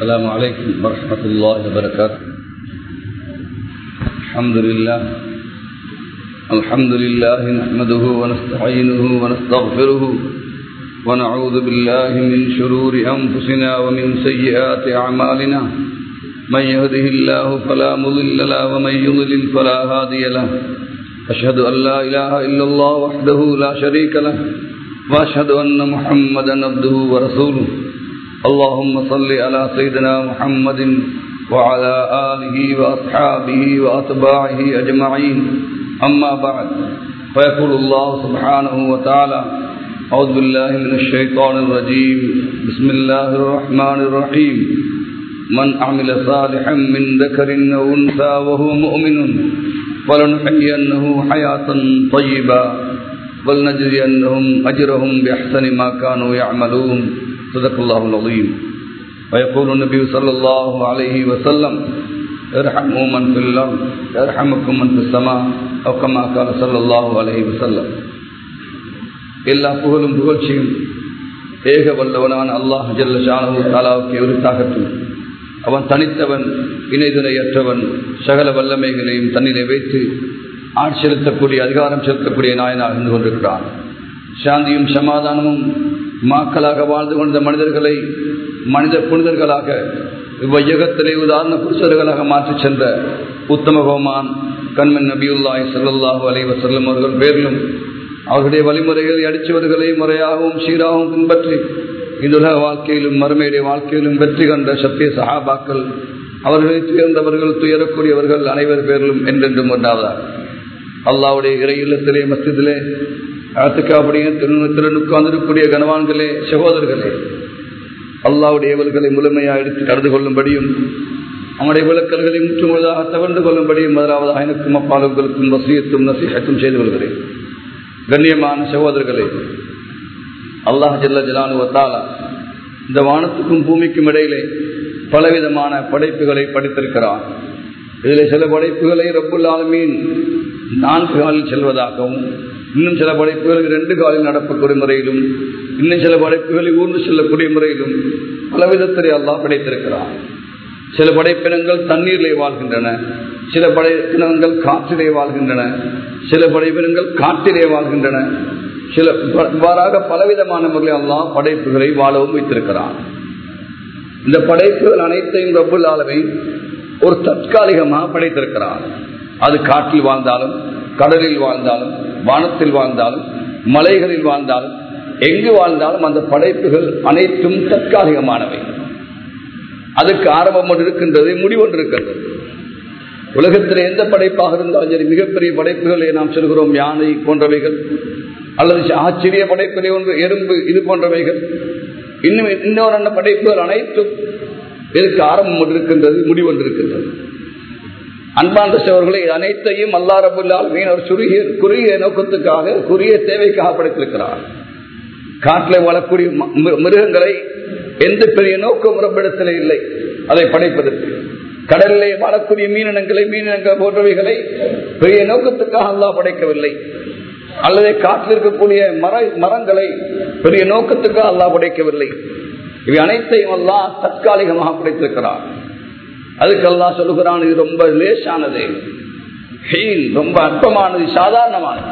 السلام عليكم ورحمة الله وبركاته الحمد لله الحمد لله نحمده ونستعينه ونستغفره ونعوذ بالله من شرور أنفسنا ومن سيئات أعمالنا من يهده الله فلا مضل له ومن يضلل فلا هادي له أشهد أن لا إله إلا الله وحده لا شريك له وأشهد أن محمدا عبده ورسوله اللهم صل على سيدنا محمد وعلى آله وأصحابه وأتباعه أجمعين أما بعد فيقول الله سبحانه وتعالى أعوذ بالله من الشيطان الرجيم بسم الله الرحمن الرحيم من عمل صالحا من ذكر أو أنثى وهو مؤمن فلنحيينه حياة طيبة ولنجزينهم أجرهم بأحسن ما كانوا يعملون صدق الله العظيم ويقول النبي صلى الله عليه وسلم ارحموا من في الأرض يرحمكم من في السماء أو كما قال صلى الله عليه وسلم எல்லா புகழும் புகழ்ச்சியும் ஏக வல்லவனான அல்லாஹ் ஜல்ல ஷானு தாலாவுக்கு உரித்தாகட்டும் அவன் தனித்தவன் இணைதுணையற்றவன் சகல வல்லமைகளையும் தன்னிலை வைத்து ஆட்சி செலுத்தக்கூடிய அதிகாரம் செலுத்தக்கூடிய நாயனாக இருந்து கொண்டிருக்கிறான் சாந்தியும் சமாதானமும் மாக்களாக வாழ்ந்து கொண்ட மனிதர்களை மனித புனிதர்களாக இவ்வையகத்திலே உதாரண புருஷர்களாக மாற்றிச் சென்ற உத்தம கோமான் கண்மன் நபியுல்லாய் சல்லாஹூ அலை வசல்லம் அவர்கள் பேரிலும் அவர்களுடைய வழிமுறைகளை அடிச்சுவதுகளை முறையாகவும் சீராகவும் பின்பற்றி இந்துலக வாழ்க்கையிலும் மறுமையுடைய வாழ்க்கையிலும் வெற்றி கண்ட சத்திய சஹாபாக்கள் அவர்களை துயர்ந்தவர்கள் துயரக்கூடியவர்கள் அனைவர் பேரிலும் என்றென்றும் உண்டாவதார் அல்லாவுடைய இறை இல்லத்திலே மஸ்திதிலே அத்துக்காப்படிய திருநத்தில் உட்கார்ந்திருக்கக்கூடிய கனவான்களே சகோதரர்களே அல்லாவுடைய ஏவல்களை முழுமையாக எடுத்து கடந்து கொள்ளும்படியும் அவனுடைய விளக்கல்களை முற்றுமுழுதாக தவிர்த்து கொள்ளும்படியும் முதலாவதாக எனக்கும் அப்பாலுங்களுக்கும் வசியத்தும் நசீகத்தும் செய்து கொள்கிறேன் கண்ணியமான சகோதரர்களே அல்லாஹ் ஜல்ல ஜலானுவத்தாலா இந்த வானத்துக்கும் பூமிக்கும் இடையிலே பலவிதமான படைப்புகளை படித்திருக்கிறான் இதில் சில படைப்புகளை ரப்புல் ஆலமீன் நான்கு காலில் செல்வதாகவும் இன்னும் சில படைப்புகள் ரெண்டு காலில் நடக்கக்கூடிய முறையிலும் இன்னும் சில படைப்புகளை ஊர்ந்து செல்லக்கூடிய முறையிலும் பலவிதத்திலே அல்லாஹ் படைத்திருக்கிறான் சில படைப்பினங்கள் தண்ணீரிலே வாழ்கின்றன சில படைப்பினங்கள் காற்றிலே வாழ்கின்றன சில படைப்பினங்கள் காட்டிலே வாழ்கின்றன சில இவ்வாறாக பலவிதமான முறையில் அல்லாஹ் படைப்புகளை வாழவும் வைத்திருக்கிறான் இந்த படைப்புகள் அனைத்தையும் ரப்புல் ஆலவை ஒரு தற்காலிகமாக படைத்திருக்கிறான் அது காற்றில் வாழ்ந்தாலும் கடலில் வாழ்ந்தாலும் வானத்தில் வாழ்ந்தாலும் மலைகளில் வாழ்ந்தாலும் எங்கு வாழ்ந்தாலும் அந்த படைப்புகள் அனைத்தும் தற்காலிகமானவை அதுக்கு ஆரம்பம் ஒன்று இருக்கின்றது முடிவொன்று இருக்கின்றது உலகத்தில் எந்த படைப்பாக இருந்தாலும் சரி மிகப்பெரிய படைப்புகளை நாம் சொல்கிறோம் யானை போன்றவைகள் அல்லது ஆச்சரிய படைப்பிலே ஒன்று எறும்பு இது போன்றவைகள் இன்னும் இன்னொரு படைப்புகள் அனைத்தும் இதற்கு ஆரம்பம் ஒன்று இருக்கின்றது முடிவொன்று இருக்கின்றது அன்பாந்த சோழர்களை அனைத்தையும் அல்லா ரபுல்லால் மீனவர் சுருகிய குறுகிய நோக்கத்துக்காக குறுகிய தேவைக்காக படைத்திருக்கிறார் காட்டில் வாழக்கூடிய மிருகங்களை எந்த பெரிய நோக்கம் ரப்பிடத்தில் இல்லை அதை படைப்பதற்கு கடலிலே வாழக்கூடிய மீனினங்களை மீனினங்கள் போன்றவைகளை பெரிய நோக்கத்துக்காக அல்லா படைக்கவில்லை அல்லது காட்டில் இருக்கக்கூடிய மர மரங்களை பெரிய நோக்கத்துக்காக அல்லா படைக்கவில்லை இவை அனைத்தையும் அல்லா தற்காலிகமாக படைத்திருக்கிறார் அதுக்கு அல்லா சொல்லுகிறான் இது ரொம்ப லேசானது ரொம்ப அற்பமானது சாதாரணமானது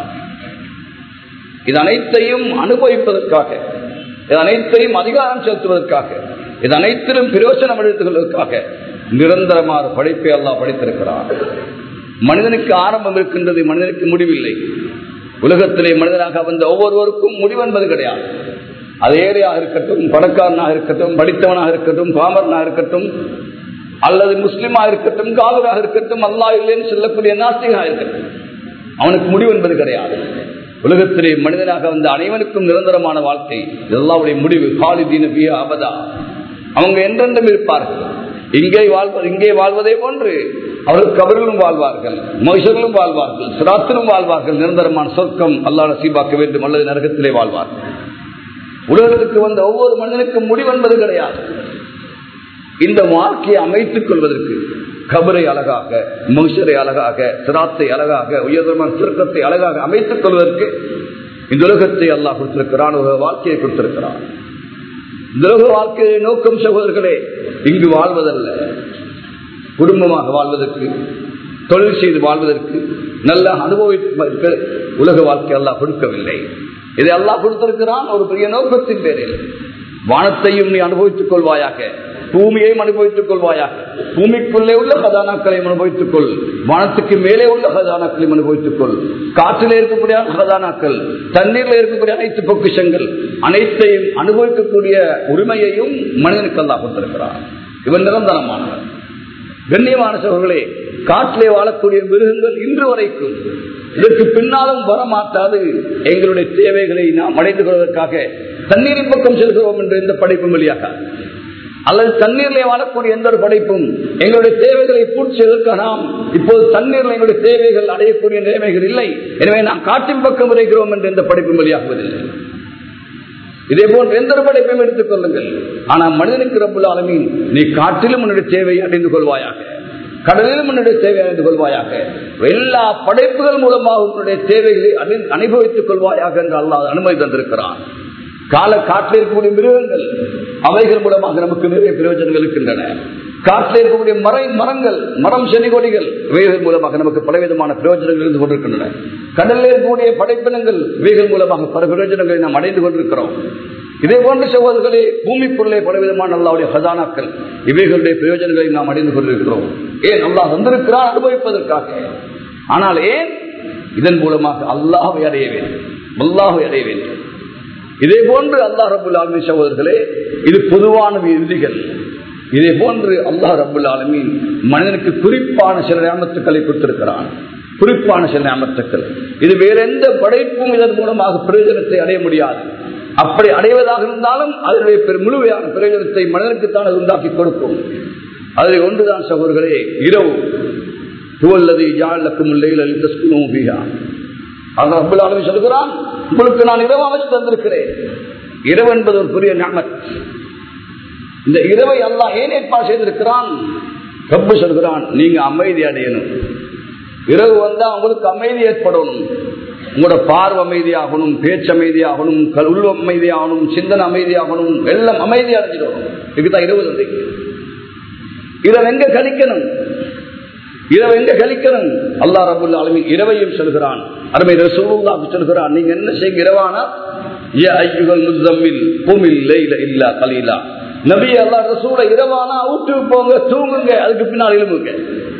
இது அனைத்தையும் அனுபவிப்பதற்காக இது அனைத்தையும் அதிகாரம் செலுத்துவதற்காக இது அனைத்திலும் பிரயோசனம் எடுத்துக் கொள்வதற்காக நிரந்தரமான படைப்பை அல்லா படைத்திருக்கிறார் மனிதனுக்கு ஆரம்பம் இருக்கின்றது மனிதனுக்கு முடிவில்லை உலகத்திலே மனிதனாக வந்த ஒவ்வொருவருக்கும் முடிவு என்பது கிடையாது அது ஏழையாக இருக்கட்டும் பணக்காரனாக இருக்கட்டும் படித்தவனாக இருக்கட்டும் பாமரனாக இருக்கட்டும் அல்லது முஸ்லிமா இருக்கட்டும் காதலாக இருக்கட்டும் அல்லா இல்லைன்னு சொல்லக்கூடிய நாஸ்திகா இருக்கட்டும் அவனுக்கு முடிவு என்பது கிடையாது உலகத்திலே மனிதனாக வந்த அனைவருக்கும் நிரந்தரமான வாழ்க்கை எல்லாவுடைய முடிவு காலிதீன பிய அபதா அவங்க என்றென்றும் இருப்பார்கள் இங்கே வாழ்வது இங்கே வாழ்வதே போன்று அவர்கள் கபர்களும் வாழ்வார்கள் மகிஷர்களும் வாழ்வார்கள் சிராத்திலும் வாழ்வார்கள் நிரந்தரமான சொர்க்கம் அல்லா நசீபாக்க வேண்டும் அல்லது நரகத்திலே வாழ்வார்கள் உலகத்துக்கு வந்த ஒவ்வொரு மனிதனுக்கும் முடிவென்பது கிடையாது இந்த வாழ்க்கையை அமைத்துக் கொள்வதற்கு கபரை அழகாக மனுஷரை அழகாக சிராத்தை அழகாக உயர்தரமான சுருக்கத்தை அழகாக அமைத்துக் கொள்வதற்கு இந்த உலகத்தை அல்லாஹ் கொடுத்திருக்கிறான் ஒரு வாழ்க்கையை கொடுத்திருக்கிறான் துரோக வாழ்க்கையை நோக்கம் சகோதரர்களே இங்கு வாழ்வதல்ல குடும்பமாக வாழ்வதற்கு தொழில் செய்து வாழ்வதற்கு நல்ல அனுபவிப்பதற்கு உலக வாழ்க்கை அல்லாஹ் கொடுக்கவில்லை இதை அல்லாஹ் கொடுத்திருக்கிறான் ஒரு பெரிய நோக்கத்தின் பேரில் வானத்தையும் நீ அனுபவித்துக் கொள்வாயாக பூமியையும் அனுபவித்துக் கொள்வாயாக பூமிக்குள்ளே உள்ள கதானாக்களையும் அனுபவித்துக் கொள் வானத்துக்கு மேலே உள்ள கதானாக்களையும் அனுபவித்துக் கொள் காற்றிலே இருக்கக்கூடிய கதானாக்கள் தண்ணீரில் இருக்கக்கூடிய அனைத்து பொக்கிஷங்கள் அனைத்தையும் அனுபவிக்கக்கூடிய உரிமையையும் மனிதனுக்கு அல்லாஹ் கொடுத்திருக்கிறார் இவன் நிரந்தரமானவன் கண்ணியமான சோழர்களே காட்டிலே வாழக்கூடிய மிருகங்கள் இன்று வரைக்கும் இதற்கு பின்னாலும் வரமாட்டாது எங்களுடைய தேவைகளை நாம் அடைந்து கொள்வதற்காக தண்ணீரின் பக்கம் செல்கிறோம் என்ற எந்த படைப்பும் வழியாக அல்லது தண்ணீரிலே வாழக்கூடிய எந்த ஒரு படைப்பும் எங்களுடைய தேவைகளை பூர்த்தி செய்வதற்கு நாம் இப்போது தண்ணீரில் எங்களுடைய தேவைகள் அடையக்கூடிய நிலைமைகள் இல்லை எனவே நாம் காட்டின் பக்கம் விரைகிறோம் என்ற எந்த படைப்பும் வழியாகுவதில்லை இதே போன்ற எந்த ஒரு படைப்பையும் எடுத்துக் கொள்ளுங்கள் ஆனால் மனிதனுக்கு ரப்புல் ஆலமீன் நீ காட்டிலும் உன்னுடைய தேவையை அடைந்து கொள்வாயாக கடலிலும் உன்னுடைய தேவையை அறிந்து கொள்வாயாக எல்லா படைப்புகள் மூலமாக உன்னுடைய தேவைகளை அறி- அனுபவித்துக் கொள்வாயாக என்று அல்லாஹ் அனுமதி தந்திருக்கிறான் கால காட்டில் இருக்கக்கூடிய மிருகங்கள் அவைகள் மூலமாக நமக்கு நிறைய பிரயோஜனங்கள் இருக்கின்றன காட்டில் இருக்கக்கூடிய மறை மரங்கள் மரம் செடி கொடிகள் இவைகள் மூலமாக நமக்கு பலவிதமான பிரயோஜனங்கள் இருந்து கொண்டிருக்கின்றன கடலில் இருக்கக்கூடிய படைப்பினங்கள் இவைகள் மூலமாக பல பிரயோஜனங்களை நாம் அடைந்து கொண்டிருக்கிறோம் இதே போன்ற சகோதரர்களே பூமிக்குள்ளே பலவிதமான அல்லாவுடைய ஹசானாக்கள் இவைகளுடைய பிரயோஜனங்களை நாம் அடைந்து கொண்டிருக்கிறோம் ஏன் அல்லாஹ் வந்திருக்கிறார் அனுபவிப்பதற்காக ஆனால் ஏன் இதன் மூலமாக அல்லாஹை அடைய வேண்டும் அல்லாஹை அடைய வேண்டும் இதே போன்று அல்லாஹ் ரபுல் ஆலமி சகோதரர்களே இது பொதுவான விதிகள் இதே போன்று அல்லாஹ் ரபுல் ஆலமீன் மனிதனுக்கு குறிப்பான சில நியமத்துக்களை கொடுத்திருக்கிறான் குறிப்பான சில நியமத்துக்கள் இது வேற எந்த படைப்பும் இதன் மூலமாக பிரயோஜனத்தை அடைய முடியாது அப்படி அடைவதாக இருந்தாலும் அதனுடைய பெரு- முழுமையான பிரயோஜனத்தை மனிதனுக்குத்தான் அது உண்டாக்கி கொடுக்கும் அதில் ஒன்றுதான் சகோதரர்களே இரவு துவல்லது யாழக்கும் இல்லையில் அளித்த அது ரப்பல் ஆலமீன் சொல்கிறான் உங்களுக்கு நான் இரவு அமைச்சு தந்திருக்கிறேன் இரவு என்பது ஒரு பெரிய ஞாபகம் இந்த இரவை அல்லாஹ் ஏன் ஏற்பாடு செய்திருக்கிறான் ரப்பு சொல்கிறான் நீங்க அமைதி அடையணும் இரவு வந்தா உங்களுக்கு அமைதி ஏற்படணும் உங்களோட பார்வை அமைதியாகணும் பேச்சு அமைதியாகணும் கல் உள்ளம் அமைதியாகணும் சிந்தனை அமைதியாகணும் எல்லாம் அமைதி அடைஞ்சிடும் இதுதான் இரவு தந்தை இரவு எங்க கழிக்கணும் இரவு எங்க கழிக்கணும் அல்லாஹ் ரபுல் ஆலமீன் இரவையும் சொல்கிறான் அருமை ரசூலுல்லாஹ் சொல்கிறான் நீங்க என்ன செய்யுங்க இரவானா யா அய்யுகல் முஸம்மில் குமில் லைல இல்லா கலீலா நபி அல்லாஹ் ரசூலை இரவானா ஊட்டுக்கு போங்க தூங்குங்க அதுக்கு பின்னால் எழும்புங்க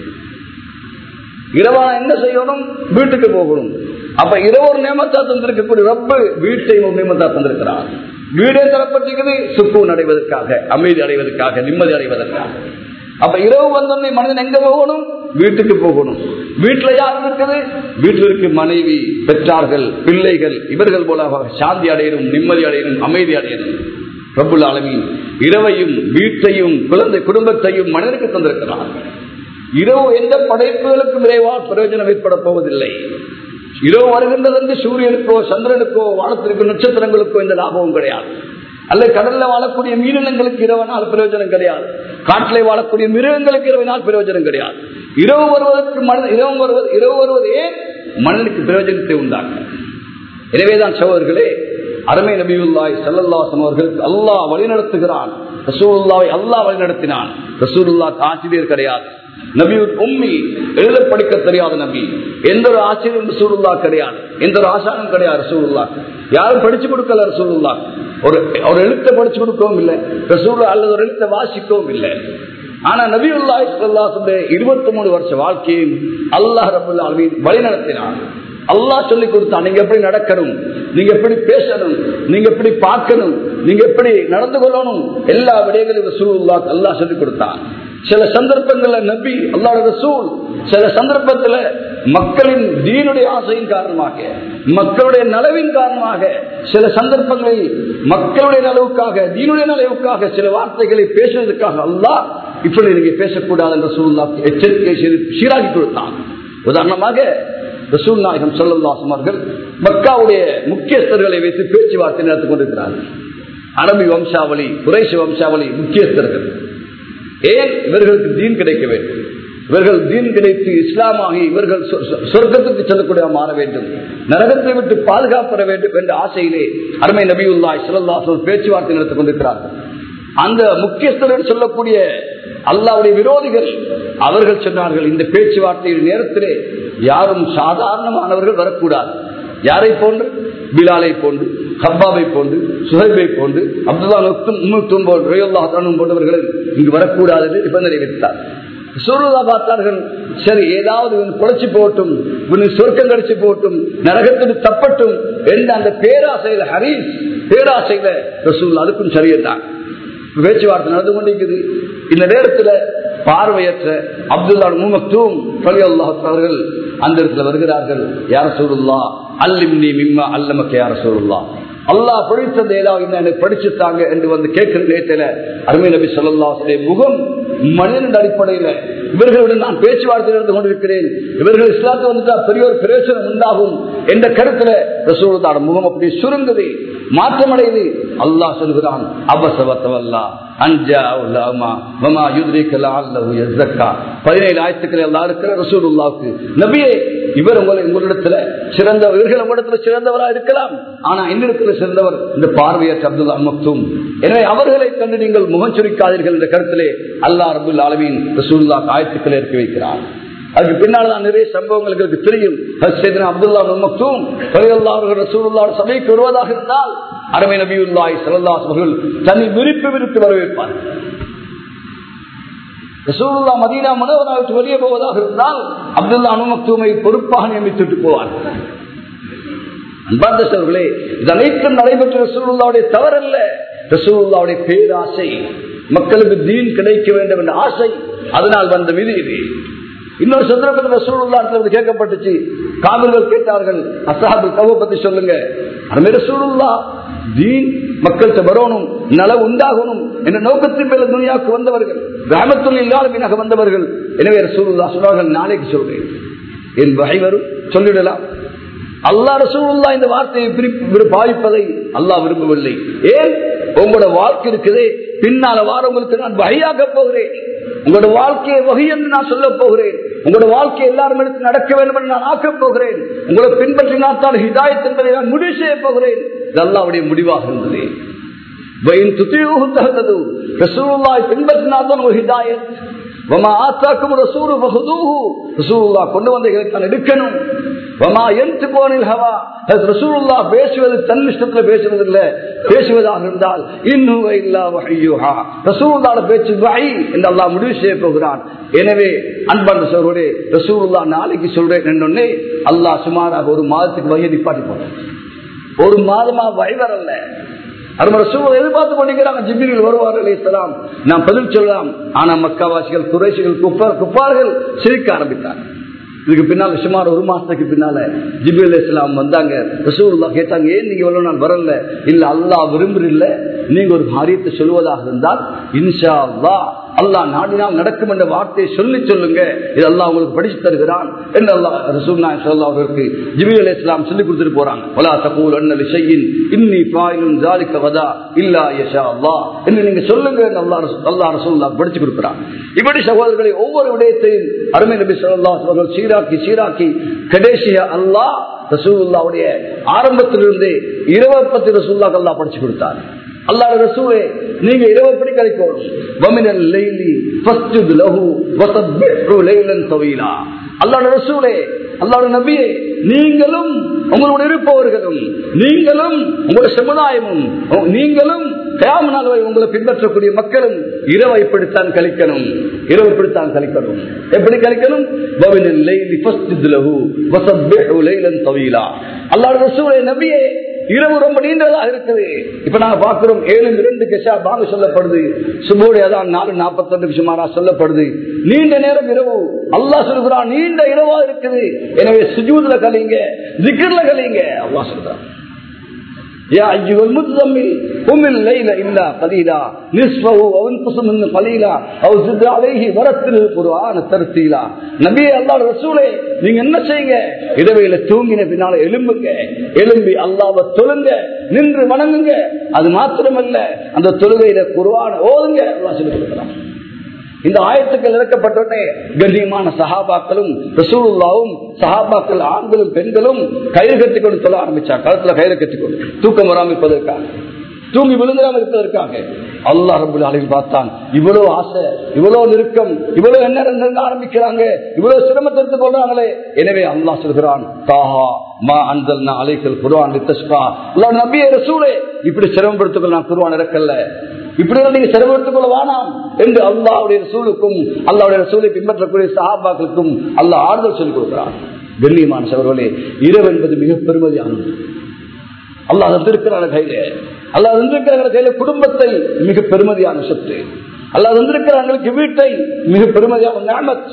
இரவானா என்ன செய்யணும் வீட்டுக்கு போகணும் அப்ப இரவு ஒரு நியமத்தா தந்திருக்கக்கூடிய ரப்பு வீட்டை ஒரு நியமத்தா தந்திருக்கிறார் வீடே தரப்பட்டிருக்குது சுக்கூன் அடைவதற்காக அமைதி அடைவதற்காக நிம்மதி அடைவதற்காக அப்ப இரவு வந்தோடனே மனிதன் எங்க போகணும் வீட்டுக்கு போகணும் வீட்டுல யார் இருக்குது வீட்டில் இருக்கு மனைவி பெற்றார்கள் பிள்ளைகள் இவர்கள் மூலமாக சாந்தி அடையணும் நிம்மதி அடையணும் அமைதி அடையணும் ரப்புல் ஆலமீன் இரவையும் வீட்டையும் குழந்தை குடும்பத்தையும் மனிதனுக்கு தந்திருக்கிறார் இரவு எந்த படைப்புகளுக்கும் விரைவால் பிரயோஜனம் ஏற்பட போவதில்லை இரவு வருகின்றது என்று சூரியனுக்கோ சந்திரனுக்கோ வானத்திற்கோ நட்சத்திரங்களுக்கோ எந்த லாபமும் கிடையாது அல்ல கடல்ல வாழக்கூடிய மீனினங்களுக்கு இரவனால் பிரயோஜனம் கிடையாது காட்டிலே வாழக்கூடிய மிருகங்களுக்கு இரவினால் பிரயோஜனம் கிடையாது இரவு வருவதற்கு மனித இரவு வருவது இரவு வருவது ஏன் மனிதனுக்கு பிரயோஜனத்தை உண்டாக்க எனவேதான் சகோதரர்களே அருமை நபியுல்லாய் சல்லல்லாசன் அவர்களுக்கு அல்லாஹ் வழிநடத்துகிறான் ரசூலுல்லாவை அல்லாஹ் வழிநடத்தினான் ரசூலுல்லாக்கு ஆசிரியர் கிடையாது நபியுட் உம்மி எழுத படிக்க தெரியாத நபி எந்த ஒரு ஆசிரியர் ரசூலுல்லா கிடையாது எந்த ஒரு ஆசாரம் கிடையாது ரசூலுல்லா யாரும் படிச்சு கொடுக்கல ரசூலுல்லா ஒரு ஒரு எழுத்தை படிச்சு கொடுக்கவும் இல்லை ரசூல்லா அல்லது ஒரு எழுத்தை வாசிக்கவும் இல்லை ஆனா நபியுல்லாய் சல்லாசுடைய இருபத்தி மூணு வருஷ வாழ்க்கையும் அல்லாஹ் ரபுல்லா வழி நடத்தினான் அல்லாஹ் சொல்லி கொடுத்தான் நீங்க எப்படி நடக்கணும் நீங்க எப்படி பேசணும் நீங்க எப்படி பார்க்கணும் நீங்க எப்படி நடந்து கொள்ளணும் எல்லா விடயங்களையும் ரசூலுல்லா அல்லாஹ் சொல்லி கொடுத்தான் சில சந்தர்ப்பங்கள்ல நபி அல்லாஹ் ரசூல் சில சந்தர்ப்பத்துல மக்களின் தீனுடைய ஆசையின் காரணமாக மக்களுடைய நலவின் காரணமாக சில சந்தர்ப்பங்களில் மக்களுடைய நலவுக்காக தீனுடைய நலவுக்காக சில வார்த்தைகளை பேசுவதற்காக அல்லாஹ் இப்படி நீங்க பேசக்கூடாது என்ற சூழ்நிலை எச்சரிக்கை செய்து சீராகி கொடுத்தான் உதாரணமாக ரசூல் நாயகம் சொல்லல்லாசம் அவர்கள் மக்காவுடைய முக்கியஸ்தர்களை வைத்து பேச்சுவார்த்தை நடத்தி கொண்டிருக்கிறார்கள் அரபி வம்சாவளி குறைசி வம்சாவளி முக்கியஸ்தர்கள் ஏன் இவர்களுக்கு தீன் கிடைக்க வேண்டும் இவர்கள் தீன் கிடைத்து இஸ்லாமாகி இவர்கள் சொ- சொ- சொர்க்கத்துக்கு செல்லக்கூடிய மாற வேண்டும் நரகத்தை விட்டு பாதுகாப்பெற வேண்டும் என்ற ஆசையிலே அருமை நபியுல்லாய் சிலல்லாசல் பேச்சுவார்த்தை நடத்திக் கொண்டிருக்கிறார்கள் அந்த முக்கியஸ்தர்கள் சொல்லக்கூடிய அல்லாவுடைய விரோதிகள் அவர்கள் சொன்னார்கள் இந்த பேச்சுவார்த்தையின் நேரத்திலே யாரும் சாதாரணமானவர்கள் வரக்கூடாது யாரை போன்று பிலாலை போன்று ஹப்பாவை போன்று சுஹைபை போன்று அப்துல்லா உம்முத்தும் போன்றவர்கள் இங்கு வரக்கூடாது என்று நிபந்தனை வைத்தார் சூழ்நிலா பார்த்தார்கள் சரி ஏதாவது இவன் குறைச்சி போட்டும் இவனுக்கு சொர்க்கம் கடிச்சு போட்டும் நரகத்துக்கு தப்பட்டும் என்ற அந்த பேராசையில ஹரீஸ் பேராசையில ரசூல் அதுக்கும் சரியத்தான் பேச்சுவார்த்தை நடந்து கொண்டிருக்குது இந்த நேரத்தில் பார்வையற்ற அப்துல்லா முமக்தூம் அவர்கள் அந்த இடத்துல வருகிறார்கள் யார சூருல்லா அல்லிம்னி மிம்மா அல்லமக்கு யார சூருல்லா அல்லாஹ் படித்தது ஏதாவது இன்னும் எனக்கு படிச்சுத்தாங்க என்று வந்து கேட்கிற நேரத்தில் அருமை நபி சொல்லல்லாசுடைய முகம் மனிதன் அடிப்படையில் இவர்களுடன் நான் பேச்சுவார்த்தை நடந்து கொண்டிருக்கிறேன் இவர்கள் இஸ்லாத்து வந்துட்டா பெரிய ஒரு பிரயோசனம் உண்டாகும் என்ற கருத்துல ரசூலத்தாட முகம் அப்படி சுருங்குது மாற்றமடையுது அல்லாஹ் சொல்கிறான் அபசவத்தவல்லா அஞ்சா உல்லாமா வமா யுத்ரிக்கலா அல்லஹு யஸ்ஸக்கா பதினேழு ஆயத்துக்கள் எல்லாம் இருக்கிற ரசூலுல்லாவுக்கு நபியே இவர் உங்களை உங்களிடத்துல சிறந்த இவர்கள் உங்களிடத்துல சிறந்தவரா இருக்கலாம் ஆனா என்னிடத்துல சிறந்தவர் இந்த பார்வையற்ற அப்துல்லா மக்தும் எனவே அவர்களை கண்டு நீங்கள் முகம் சுரிக்காதீர்கள் என்ற கருத்திலே அல்லாஹ் ரபுல் ஆலமீன் ரசூல்லா ஆயத்துக்களை இறக்கி வைக்கிறார் அதுக்கு பின்னால்தான் நிறைய சம்பவங்கள் எங்களுக்கு தெரியும் ஹஸ்ரத் அப்துல்லா மக்தூம் அவர்கள் ரசூலுல்லா சபைக்கு வருவதாக இருந்தால் அரமை நபியுல்லாய் சல்லாஸ் அவர்கள் தன்னை விருப்பி விருப்பி வரவேற்பார் ரசூலுல்லா மதீனா மனோவரா விட்டு வெளியே போவதாக இருந்தால் அப்துல்லா அனுமக்தூமை பொறுப்பாக நியமித்துட்டு போவார் அன்பார்ந்தவர்களே இது அனைத்தும் நடைபெற்ற ரசூலுல்லாவுடைய தவறல்ல ரசூலுல்லாவுடைய பேராசை மக்களுக்கு தீன் கிடைக்க வேண்டும் என்ற ஆசை அதனால் வந்த விதி இது இன்னொரு சந்தர்ப்பத்தில் ரசூலுல்லா கேட்கப்பட்டுச்சு காவிர்கள் கேட்டார்கள் அசாபு கவு பத்தி சொல்லுங்க அருமை ரசூலுல்லா தீன் மக்கள்கிட்ட வரணும் நல உண்டாகணும் என்ற நோக்கத்தின் மேல துணியாக்கு வந்தவர்கள் கிராமத்துள் இல்லாத வந்தவர்கள் எனவே ரசூலுல்லா சொன்னார்கள் நாளைக்கு சொல்றேன் என் வகை வரும் சொல்லிடலாம் அல்லா ரசூலுல்லா இந்த வார்த்தையை பாதிப்பதை அல்லாஹ் விரும்பவில்லை ஏன் உங்களோட வாழ்க்கை இருக்குதே பின்னால வாரவங்களுக்கு நான் வகையாக போகிறேன் உங்களோட வாழ்க்கையை வகை என்று நான் சொல்ல போகிறேன் உங்களோட வாழ்க்கை எல்லாரும் எடுத்து நடக்க வேண்டும் என்று நான் ஆக்கப் போகிறேன் உங்களை பின்பற்றினால்தான் ஹிதாயத் என்பதை நான் முடிவு செய்ய போகிறேன் இது அல்லாவுடைய முடிவாக இருந்தது பின்பற்றினால்தான் ஒரு ஹிதாயத் கொண்டு வந்த எடுக்கணும் பேசுவது தன் இஷ்டத்துல பேசுவது இல்ல பேசுவதாக இருந்தால் இன்னும் பேச்சு வகை என்று அல்லா முடிவு செய்ய போகிறான் எனவே அன்பான சோழரே ரசூல்லா நாளைக்கு சொல்றேன் என்னொன்னே அல்லாஹ் சுமாராக ஒரு மாதத்துக்கு வகையை நிப்பாட்டி போறேன் ஒரு மாதமா வயவரல்ல எதிர்பார்த்து கொண்டிருக்கிறாங்க ஜிபிரில் வருவார்கள் இஸ்லாம் நாம் பதில் சொல்லலாம் ஆனா மக்காவாசிகள் குறைசிகள் குப்பார் குப்பார்கள் சிரிக்க ஆரம்பித்தார் இதுக்கு பின்னால் சுமார் ஒரு மாசத்துக்கு பின்னால ஜிபில் இஸ்லாம் வந்தாங்க ரசூல்லா கேட்டாங்க ஏன் நீங்க இவ்வளவு நாள் வரல இல்ல அல்லா விரும்புறில்ல நீங்க ஒரு காரியத்தை சொல்வதாக இருந்தால் இன்ஷா அல்லா அல்லா நாடினால் நடக்கும் என்ற வார்த்தையை சொல்லி சொல்லுங்க இதெல்லாம் உங்களுக்கு படிச்சு தருகிறான் என்று அல்லா ரசூல்லா சொல்லா அவர்களுக்கு ஜிபில் இஸ்லாம் சொல்லி கொடுத்துட்டு போறாங்க வலா தகூல் அண்ணல் செய்யின் இன்னி பாயிலும் ஜாலிக்க வதா இல்லா யஷா அல்லா என்று நீங்க சொல்லுங்க அல்லா அல்லா ரசூல்லா படிச்சு கொடுக்குறான் இப்படி சகோதரர்களை ஒவ்வொரு விடயத்தையும் அருமை நபி சொல்லா அவர்கள் சீராக்கி சீராக்கி கடைசியா அல்லா ரசூல்லாவுடைய ஆரம்பத்திலிருந்தே இரவை பத்தி ரசூல்லாக்கு அல்லா படிச்சு கொடுத்தார் அல்லாட ரசூலே நீங்க இரவு படி கிடைக்கணும் வமினல் லைலி ஃபஸ்ஜுத் லஹு வஸப்பிஹு லைலன் தவீலா அல்லாட ரசூலே அல்லாட நபியே நீங்களும் உங்களோட இருப்பவர்களும் நீங்களும் உங்களுடைய சமுதாயமும் நீங்களும் கயாமனால் உங்களை பின்பற்றக்கூடிய மக்களும் இரவை இப்படித்தான் கழிக்கணும் இரவு இப்படித்தான் கழிக்கணும் எப்படி கழிக்கணும் வமினல் லைலி ஃபஸ்ஜுத் லஹு வஸப்பிஹு லைலன் தவீலா அல்லாட ரசூலே நபியே இரவு ரொம்ப நீண்டதாக இருக்குது இப்ப நாங்க பாக்குறோம் ஏழு இரண்டு கஷா பாங்க சொல்லப்படுது சுபோடைய தான் நாலு நாற்பத்தொன்று சுமாரா சொல்லப்படுது நீண்ட நேரம் இரவு அல்லா சொல்கிறான் நீண்ட இரவா இருக்குது எனவே சுஜூதுல கலிங்க ஜிக்கர்ல கலிங்க அல்லா சொல்றான் يا أيها المزمل قم الليل إلا قليلا نصفه أو انقص منه قليلا أو زد عليه ورتل القرآن ترتيلا நபி அல்லா ரசூலே நீங்க என்ன செய்யுங்க இடவையில தூங்கின பின்னால எலும்புங்க எலும்பி அல்லாவை தொழுங்க நின்று வணங்குங்க அது மாத்திரமல்ல அந்த தொழுகையில குருவான ஓதுங்க அல்லா சொல்லி கொடுக்கலாம் இந்த ஆயத்துக்கள் இறக்கப்பட்டோடனே கண்ணியமான சஹாபாக்களும் ரசூலுல்லாவும் சஹாபாக்கள் ஆண்களும் பெண்களும் கயிறு கட்டிக்கொண்டு சொல்ல ஆரம்பிச்சார் கழுத்துல கயிறு கட்டிக்கொண்டு தூக்கம் வராமல் இருப்பதற்காக தூங்கி விழுந்தாமல் இருப்பதற்காக அல்லா ரபுல் அலையில் பார்த்தான் இவ்வளவு ஆசை இவ்வளவு நெருக்கம் இவ்வளவு என்ன நெருங்க ஆரம்பிக்கிறாங்க இவ்வளவு சிரமத்தை எடுத்துக் கொள்றாங்களே எனவே அல்லாஹ் சொல்கிறான் தாஹா மா அந்தல் அலைகள் குருவான் லித்தஸ்கா அல்லாஹ் நபியே ரசூலே இப்படி சிரமப்படுத்திக் நான் குருவான் இறக்கல்ல இப்படி நீங்க சிரமப்படுத்திக் கொள்ள வேணாம் என்று அல்லாவுடைய ரசூலுக்கும் அல்லாவுடைய ரசூலை பின்பற்றக்கூடிய சஹாபாக்களுக்கும் அல்லாஹ் ஆறுதல் சொல்லிக் கொடுக்கிறான் கண்ணியமான சவர்களே இரவு என்பது மிக பெருமதியானது அல்லாஹ் தந்திருக்கிறான கையில அல்லாஹ் தந்திருக்கிற கையில குடும்பத்தை மிக பெருமதியான சொத்து அல்லாஹ் தந்திருக்கிறாங்களுக்கு வீட்டை மிக பெருமதியான ஞாபத்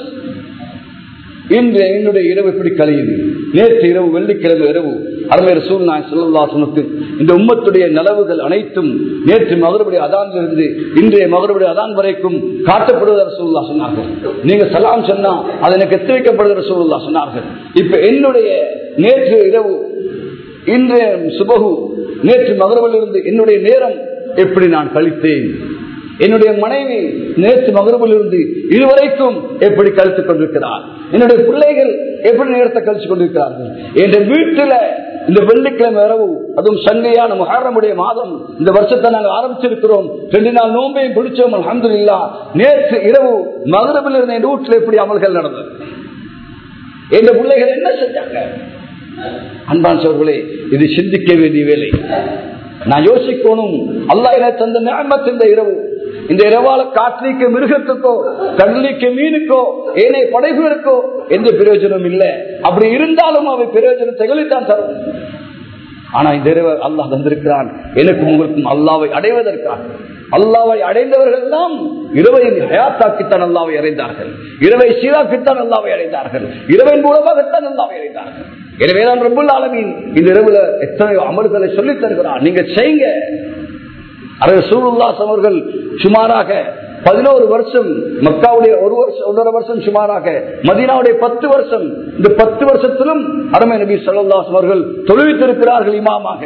இன்று என்னுடைய இரவு எப்படி கழியுது நேற்று இரவு வெள்ளிக்கிழமை இரவு அருமையர் சூழ்நாய் சொல்லலாசனுக்கு இந்த உம்மத்துடைய நலவுகள் அனைத்தும் நேற்று மகருடைய அதான் இருந்து இன்றைய மகருடைய அதான் வரைக்கும் காட்டப்படுவதாக சூழ்நா சொன்னார்கள் நீங்க சலாம் சொன்னா அது எனக்கு எச்சரிக்கப்படுகிற சூழ்நா சொன்னார்கள் இப்ப என்னுடைய நேற்று இரவு இன்றைய சுபகு நேற்று மகரவில் இருந்து என்னுடைய நேரம் எப்படி நான் கழித்தேன் என்னுடைய மனைவி நேற்று மகரவில் இருந்து இதுவரைக்கும் எப்படி கழித்துக் கொண்டிருக்கிறார் என்னுடைய பிள்ளைகள் எப்படி நேரத்தை கழிச்சு கொண்டிருக்கிறார்கள் என்ற வீட்டுல இந்த வெள்ளிக்கிழமை இரவு அதுவும் சங்கையான மகாரமுடைய மாதம் இந்த வருஷத்தை நாங்கள் ஆரம்பிச்சிருக்கிறோம் ரெண்டு நாள் நோம்பையும் பிடிச்சோம் அலமது இல்லா நேற்று இரவு மகரவில் இருந்த என் வீட்டில் எப்படி அமல்கள் நடந்தது என்ற பிள்ளைகள் என்ன செஞ்சாங்க அன்பான் சோர்களே இது சிந்திக்க வேண்டிய வேலை நான் யோசிக்கணும் அல்லா என தந்த நியமத் இந்த இரவு இந்த இரவால காற்றிக்கு மிருகத்துக்கோ கடலுக்கு மீனுக்கோ ஏனைய படைகளுக்கோ எந்த பிரயோஜனம் இல்லை அப்படி இருந்தாலும் அவை பிரயோஜனம் திகழித்தான் தரும் ஆனா இந்த இரவு அல்லாஹ் தந்திருக்கிறான் எனக்கும் உங்களுக்கும் அல்லாவை அடைவதற்காக அல்லாவை அடைந்தவர்கள் தான் இரவை ஹயாத்தாக்கித்தான் அல்லாவை அடைந்தார்கள் இரவை சீராக்கித்தான் அல்லாவை அடைந்தார்கள் இரவின் மூலமாகத்தான் அல்லாவை அடைந்தார்கள் எனவேதான் ரபுல் ஆலமின் இந்த இரவுல எத்தனையோ அமல்களை சொல்லித் தருகிறார் நீங்க செய்யுங்க அரசு சூருல்லாஸ் அவர்கள் சுமாராக பதினோரு வருஷம் மக்காவுடைய ஒரு வருஷம் ஒன்றரை வருஷம் சுமாராக மதீனாவுடைய பத்து வருஷம் இந்த பத்து வருஷத்திலும் அருமை நபி சொல்லாஸ் அவர்கள் தொழுவித்திருக்கிறார்கள் இமாமாக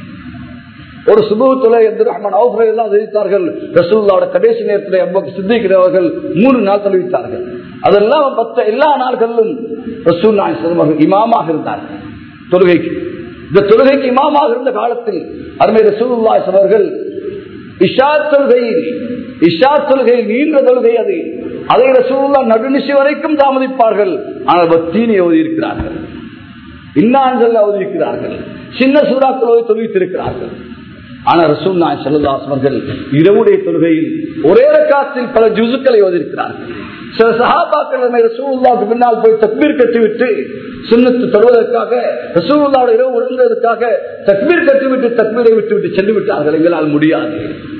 ஒரு சுபு தொலை என்று ரஹ்மான் அவுஃபரை எல்லாம் தெரிவித்தார்கள் ரசூல்லாவோட கடைசி நேரத்தில் சித்திக்கிறவர்கள் மூணு நாள் தொழுவித்தார்கள் அதெல்லாம் பத்த எல்லா நாட்களிலும் ரசூல் நாயகம் இமாமாக இருந்தார்கள் தொழுகைக்கு இந்த தொழுகைக்கு இமாமாக இருந்த காலத்தில் அருமை ரசூல்லாஸ் அவர்கள் இஷா தொழுகையில் இஷா தொழுகை நீண்ட தொழுகை அது அதை ரசூல்லா நடுநிசி வரைக்கும் தாமதிப்பார்கள் ஆனால் பக்தீனை ஓதியிருக்கிறார்கள் இன்னான்கள் அவதிக்கிறார்கள் சின்ன சூறாக்கள் தொழுவித்திருக்கிறார்கள் ஆனா ரசூல் நாய் செல்லதாஸ் அவர்கள் இரவுடைய தொழுகையில் ஒரே காலத்தில் பல ஜுசுக்களை ஓதிருக்கிறார்கள் சில சகாபாக்கள் ரசூல்லாவுக்கு பின்னால் போய் தக்பீர் கட்டிவிட்டு சுண்ணத்து தொழுவதற்காக ரசூல்லாவோட இரவு ஒழுங்குவதற்காக தக்பீர் கட்டிவிட்டு தக்பீரை விட்டு விட்டு சென்று விட்டார்கள் எங்களால் முடியாது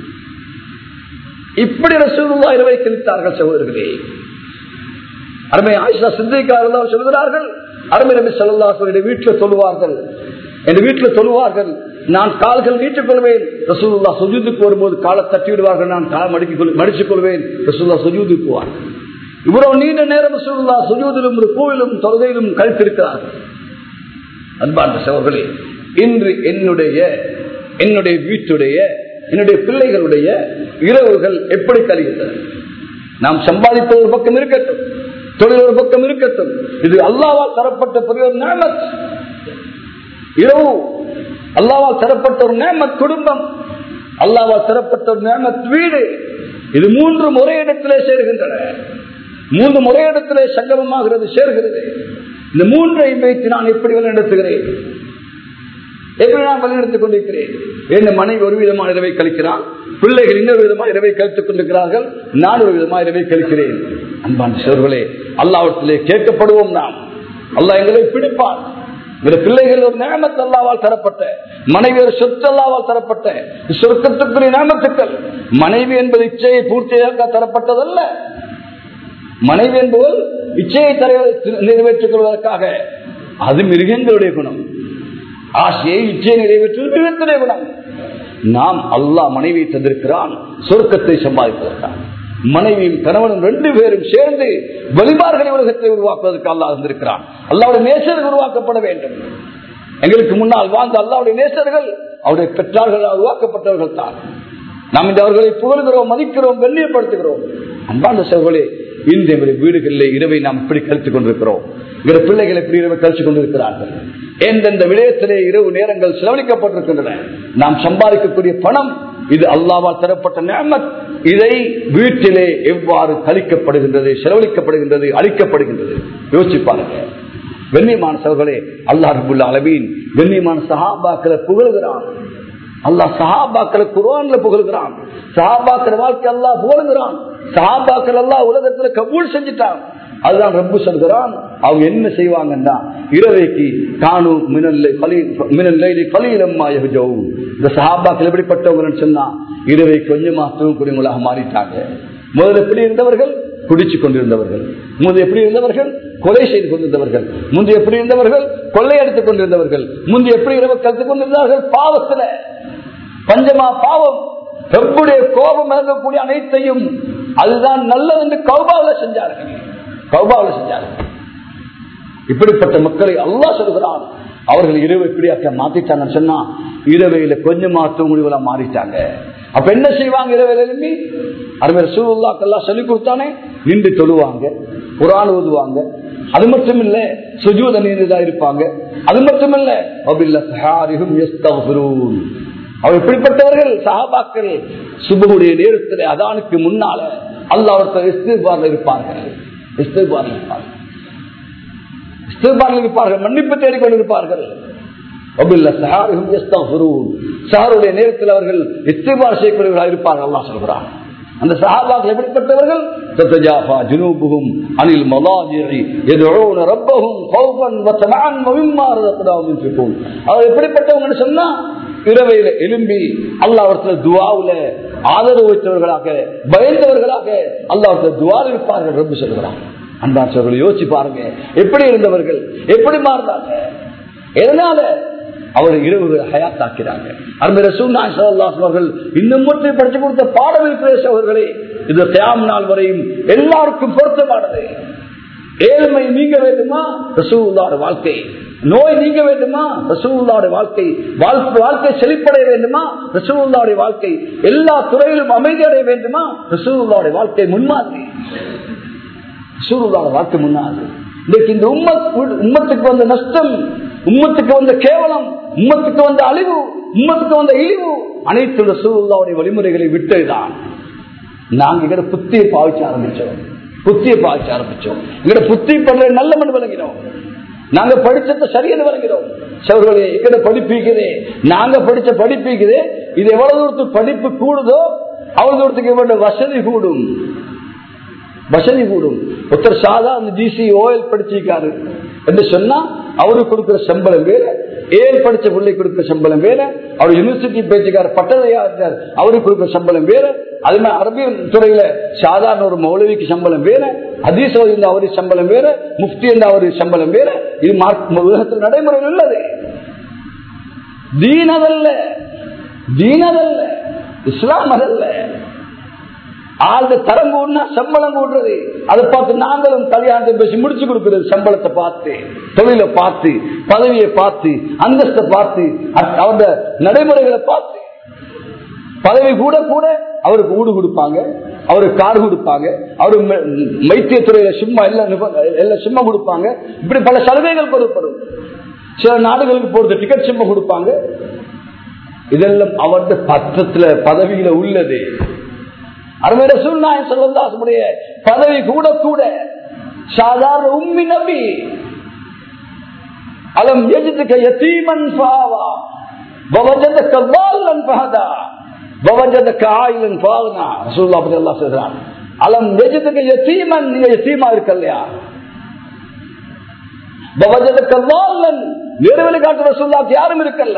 இப்படி ரசூல்லா இரவை கழித்தார்கள் சகோதரர்களே அருமை ஆயிஷா சிந்திக்காரர்கள் சொல்கிறார்கள் அருமை நபி சொல்லா வீட்டில் சொல்லுவார்கள் என் வீட்டில் சொல்லுவார்கள் நான் கால்கள் நீட்டுக் கொள்வேன் ரசூல்லா சுஜூதுக்கு வரும்போது காலை தட்டி விடுவார்கள் நான் காலை மடிக்க மடிச்சுக் கொள்வேன் ரசூல்லா சுஜூதுக்கு போவார்கள் இவ்வளவு நீண்ட நேரம் ரசூல்லா சுஜூதிலும் கோவிலும் தொழுகையிலும் கழித்திருக்கிறார்கள் அன்பார்ந்த சவர்களே இன்று என்னுடைய என்னுடைய வீட்டுடைய என்னுடைய பிள்ளைகளுடைய இரவுகள் எப்படி கழிகின்றன நாம் சம்பாதிப்பது ஒரு பக்கம் இருக்கட்டும் தொழில் ஒரு பக்கம் இருக்கட்டும் இது அல்லாவால் தரப்பட்ட பெரிய ஒரு நேமத் இரவு அல்லாவால் தரப்பட்ட ஒரு நேமத் குடும்பம் அல்லாவால் தரப்பட்ட ஒரு நேமத் வீடு இது மூன்று முறை இடத்திலே சேர்கின்றன மூன்று முறை இடத்திலே சங்கமமாகிறது சேர்கிறது இந்த மூன்றை வைத்து நான் எப்படி வழிநடத்துகிறேன் எப்படி நான் வழிநடத்திக் கொண்டிருக்கிறேன் என் மனைவி ஒரு விதமான இரவை கழிக்கிறான் பிள்ளைகள் இன்னொரு விதமாக இரவை கழித்துக் கொண்டிருக்கிறார்கள் நான் ஒரு விதமாக இரவை கழிக்கிறேன் அன்பான் சிவர்களே அல்லாவற்றிலே கேட்கப்படுவோம் நாம் அல்லாஹ் எங்களை பிடிப்பான் இந்த பிள்ளைகள் ஒரு நேமத்து அல்லாவால் தரப்பட்ட மனைவி ஒரு சொத்து அல்லாவால் தரப்பட்ட சொர்க்கத்துக்குரிய நேமத்துக்கள் மனைவி என்பது இச்சையை பூர்த்தியாக தரப்பட்டதல்ல மனைவி என்பவள் இச்சையை நிறைவேற்றிக் கொள்வதற்காக அது மிருகங்களுடைய குணம் ஆசையை இச்சையை நிறைவேற்றுவது மிருகத்துடைய குணம் நாம் அல்லாஹ் மனைவியை தந்திருக்கிறான் சொர்க்கத்தை சம்பாதிப்பதற்காக மனைவியும் கணவனும் ரெண்டு பேரும் சேர்ந்து வழிபார்களை உலகத்தை உருவாக்குவதற்கு அல்லா இருந்திருக்கிறான் அல்லாவுடைய நேசர்கள் உருவாக்கப்பட வேண்டும் எங்களுக்கு முன்னால் வாழ்ந்த அல்லாவுடைய நேசர்கள் அவருடைய பெற்றார்கள் உருவாக்கப்பட்டவர்கள் தான் நாம் இந்த அவர்களை புகழ்கிறோம் மதிக்கிறோம் கண்ணியப்படுத்துகிறோம் அன்பான சகோதரே இந்த வீடுகளில் இரவை நாம் இப்படி கழித்துக் கொண்டிருக்கிறோம் எங்களுடைய பிள்ளைகள் எப்படி இரவு கழித்துக் கொண்டிருக்கிறார்கள் எந்தெந்த விடயத்திலே இரவு நேரங்கள் செலவழிக்கப்பட்டிருக்கின்றன நாம் சம்பாதிக்கக்கூடிய பணம் இது அல்லாவால் தரப்பட்ட நேமத் இதை வீட்டிலே எவ்வாறு கழிக்கப்படுகின்றது செலவழிக்கப்படுகின்றது அளிக்கப்படுகின்றது யோசிச்சு பாருங்க வெண்ணியமான சகோதரே அல்லாஹ் ரபுல்ல அளவீன் வெண்ணியமான சஹாபாக்களை புகழ்கிறான் அல்லாஹ் சஹாபாக்களை குரான்ல புகழ்கிறான் சஹாபாக்கிற வாழ்க்கை அல்லாஹ் புகழ்கிறான் சஹாபாக்கள் எல்லாம் உலகத்துல கபூல் செஞ்சுட்டான் அதுதான் ரப்பு சொல்கிறான் அவங்க என்ன செய்வாங்கன்னா இரவைக்கு காணு மினல்லை கலீலம்மா யஹ்ஜவும் இந்த சஹாபாக்கள் எப்படிப்பட்டவங்கன்னு சொன்னா இரவை கொஞ்சமா தூங்கக்கூடியவங்களாக மாறிட்டாங்க முதல்ல எப்படி இருந்தவர்கள் குடிச்சு கொண்டிருந்தவர்கள் முந்தைய எப்படி இருந்தவர்கள் கொலை செய்து கொண்டிருந்தவர்கள் முந்தைய எப்படி இருந்தவர்கள் கொள்ளையடித்துக் கொண்டிருந்தவர்கள் முந்தைய எப்படி இரவு கற்றுக் கொண்டிருந்தார்கள் பாவத்துல பஞ்சமா பாவம் ரப்புடைய கோபம் இறங்கக்கூடிய அனைத்தையும் அதுதான் நல்லது என்று கௌபாவில் செஞ்சார்கள் கௌபாவில் செஞ்சார்கள் இப்படிப்பட்ட மக்களை அல்லா சொல்கிறான் அவர்கள் இரவு எப்படியாக்க மாத்திட்டாங்கன்னு சொன்னா இரவையில கொஞ்சமா தூங்குடிகளா மாறிட்டாங்க அப்ப என்ன செய்வாங்க இரவையில எழுப்பி அருமையில் சூழ்நிலாக்கெல்லாம் சொல்லிக் கொடுத்தானே நின்று தொழுவாங்க குரான் ஓதுவாங்க அது மட்டும் இல்ல சுஜூத நீந்தா இருப்பாங்க அது மட்டும் இல்ல அவர் எப்படிப்பட்டவர்கள் சகாபாக்கள் சுபகுடைய நேரத்தில் அதானுக்கு முன்னால அல்லாவர்கள் இஸ்திபார்ல இருப்பார்கள் இஸ்திபார்ல இருப்பார்கள் இஸ்திபார்ல இருப்பார்கள் மன்னிப்பு தேடிக்கொண்டிருப்பார்கள் சஹருடைய நேரத்தில் அவர்கள் இஸ்திபார் செய்யக்கூடியவர்களாக இருப்பார்கள் அல்லா சொல்கிறான் அந்த சஹாபாக்கள் எப்படிப்பட்டவர்கள் தத்தஜாஃபா ஜுனூபுகும் அனில் மலாஜிரி எதுவும் ரப்பகும் கௌபன் வத்தமான் மவிம்மா ரதப்படாவும் இருக்கும் அவர் எப்படிப்பட்டவங்கன்னு சொன்னா இரவையில எலும்பி அல்லாவரத்துல துவாவுல ஆதரவு வைத்தவர்களாக பயந்தவர்களாக அல்லாவரத்துல துவால் இருப்பார்கள் ரப்பு சொல்கிறார் அன்பா சொல்களை யோசிச்சு பாருங்க எப்படி இருந்தவர்கள் எப்படி மாறினாங்க எதனால அவர் இரவுகள் ஹயாத்தாக்கிறாங்க அன்பு அவர்கள் இன்னும் மட்டும் படிச்சு கொடுத்த பாடம் இருக்கிற அவர்களே இது தியாம் நாள் வரையும் எல்லாருக்கும் பொருத்தமானது ஏழ்மை நீங்க வேண்டுமா ரசூல்லாட வாழ்க்கை நோய் நீங்க வேண்டுமா ரசூல்லாட வாழ்க்கை வாழ்க்கை செழிப்படைய வேண்டுமா ரசூல்லாவுடைய வாழ்க்கை எல்லா துறையிலும் அமைதி அடைய வேண்டுமா ரசூல்லாவுடைய வாழ்க்கை முன்மாதிரி ரசூல்லாட வாழ்க்கை முன்னாது இன்றைக்கு இந்த உம்மத் உம்மத்துக்கு வந்த நஷ்டம் உம்மத்துக்கு வந்த கேவலம் உம்மத்துக்கு வந்த அழிவு உம்மத்துக்கு வந்த இழிவு அனைத்து ரசூல்லாவுடைய வழிமுறைகளை விட்டதுதான் நாங்க எங்கட புத்தியை பாவிச்சு ஆரம்பிச்சோம் புத்தியை பாவிச்சு ஆரம்பிச்சோம் எங்கட புத்தி பண்ற நல்ல மண் விளங்கினோம் நாங்க படிச்சத சரியான விளங்கிறோம் சவர்களே எங்கட படிப்பிக்குதே நாங்க படிச்ச படிப்பிக்குதே இது எவ்வளவு தூரத்துக்கு படிப்பு கூடுதோ அவ்வளவு தூரத்துக்கு எவ்வளவு வசதி கூடும் வசதி கூடும் ஒருத்தர் சாதா அந்த ஜிசி ஓஎல் படிச்சிருக்காரு என்று சொன்னா அவருக்கு கொடுக்கிற சம்பளம் வேற ஏல் படிச்ச பிள்ளை கொடுக்கிற சம்பளம் வேற அவர் யூனிவர்சிட்டி பேச்சுக்கார பட்டதையா இருந்தார் அவருக்கு கொடுக்கிற சம்பளம் வேற அது மாதிரி அரபியல் துறையில சாதாரண ஒரு மௌலவிக்கு சம்பளம் வேற அதீசோ இருந்த அவருக்கு சம்பளம் வேற முஃப்தி இருந்த அவருக்கு சம்பளம் வேற இது உலகத்தில் நடைமுறையில் உள்ளது தீனதல்ல தீனதல்ல இஸ்லாம் அதல்ல ஆளுத தரம் கூடனா சம்பளம் கூடுறது அதை பார்த்து நாங்களும் கல்யாணத்தை பேசி முடிச்சு கொடுக்கிறது சம்பளத்தை பார்த்து தொழிலை பார்த்து பதவியை பார்த்து அந்தஸ்தை பார்த்து அவருடைய நடைமுறைகளை பார்த்து பதவி கூட கூட அவருக்கு ஊடு கொடுப்பாங்க அவருக்கு கார் கொடுப்பாங்க அவரு மைத்தியத்துறையில சும்மா எல்லாம் சும்மா கொடுப்பாங்க இப்படி பல சலுகைகள் கொடுப்படும் சில நாடுகளுக்கு போறது டிக்கெட் சும்மா கொடுப்பாங்க இதெல்லாம் அவருடைய பத்திரத்துல பதவியில உள்ளது அருமையிட சூழ்நாயன் சொல்லதாசனுடைய பதவி கூட கூட சாதாரண உம்மி நபி அலம் எஜித்துக்க யதீமன் பாவா பவஜதக்க வால்லன் பஹதா பவஜதக்க ஆயிலன் பாவனா ரசூலுல்லாஹி அப்படி அல்லாஹ் சொல்றான் அலம் எஜித்துக்க யதீமன் நீங்க யதீமா இருக்கலையா பவஜதக்க வால்லன் நேர்வழி காட்டு ரசூலுல்லாஹி யாரும் இருக்கல்ல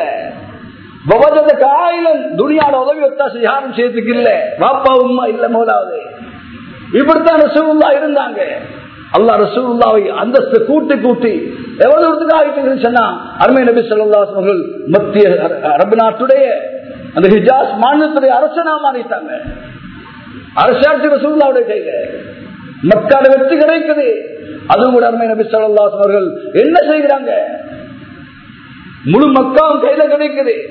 துணியாட உதவி ஒத்தாசை யாரும் சேர்த்துக்கு இல்ல பாப்பா உமா இல்ல முதலாவது இப்படித்தான் ரசூல்லா இருந்தாங்க அல்லா ரசூல்லாவை அந்தஸ்து கூட்டி கூட்டி எவ்வளவு தூரத்துக்கு ஆகிட்டு சொன்னா அருமை நபி சொல்லாசவர்கள் மத்திய அரபு நாட்டுடைய அந்த ஹிஜாஸ் மாநிலத்துடைய அரசனா மாறிட்டாங்க அரசாட்சி ரசூல்லாவுடைய கையில மக்காட வெற்றி கிடைக்குது அதுவும் கூட அருமை நபி சொல்லாசவர்கள் என்ன செய்கிறாங்க முழு மக்காவும் கையில கிடைக்குது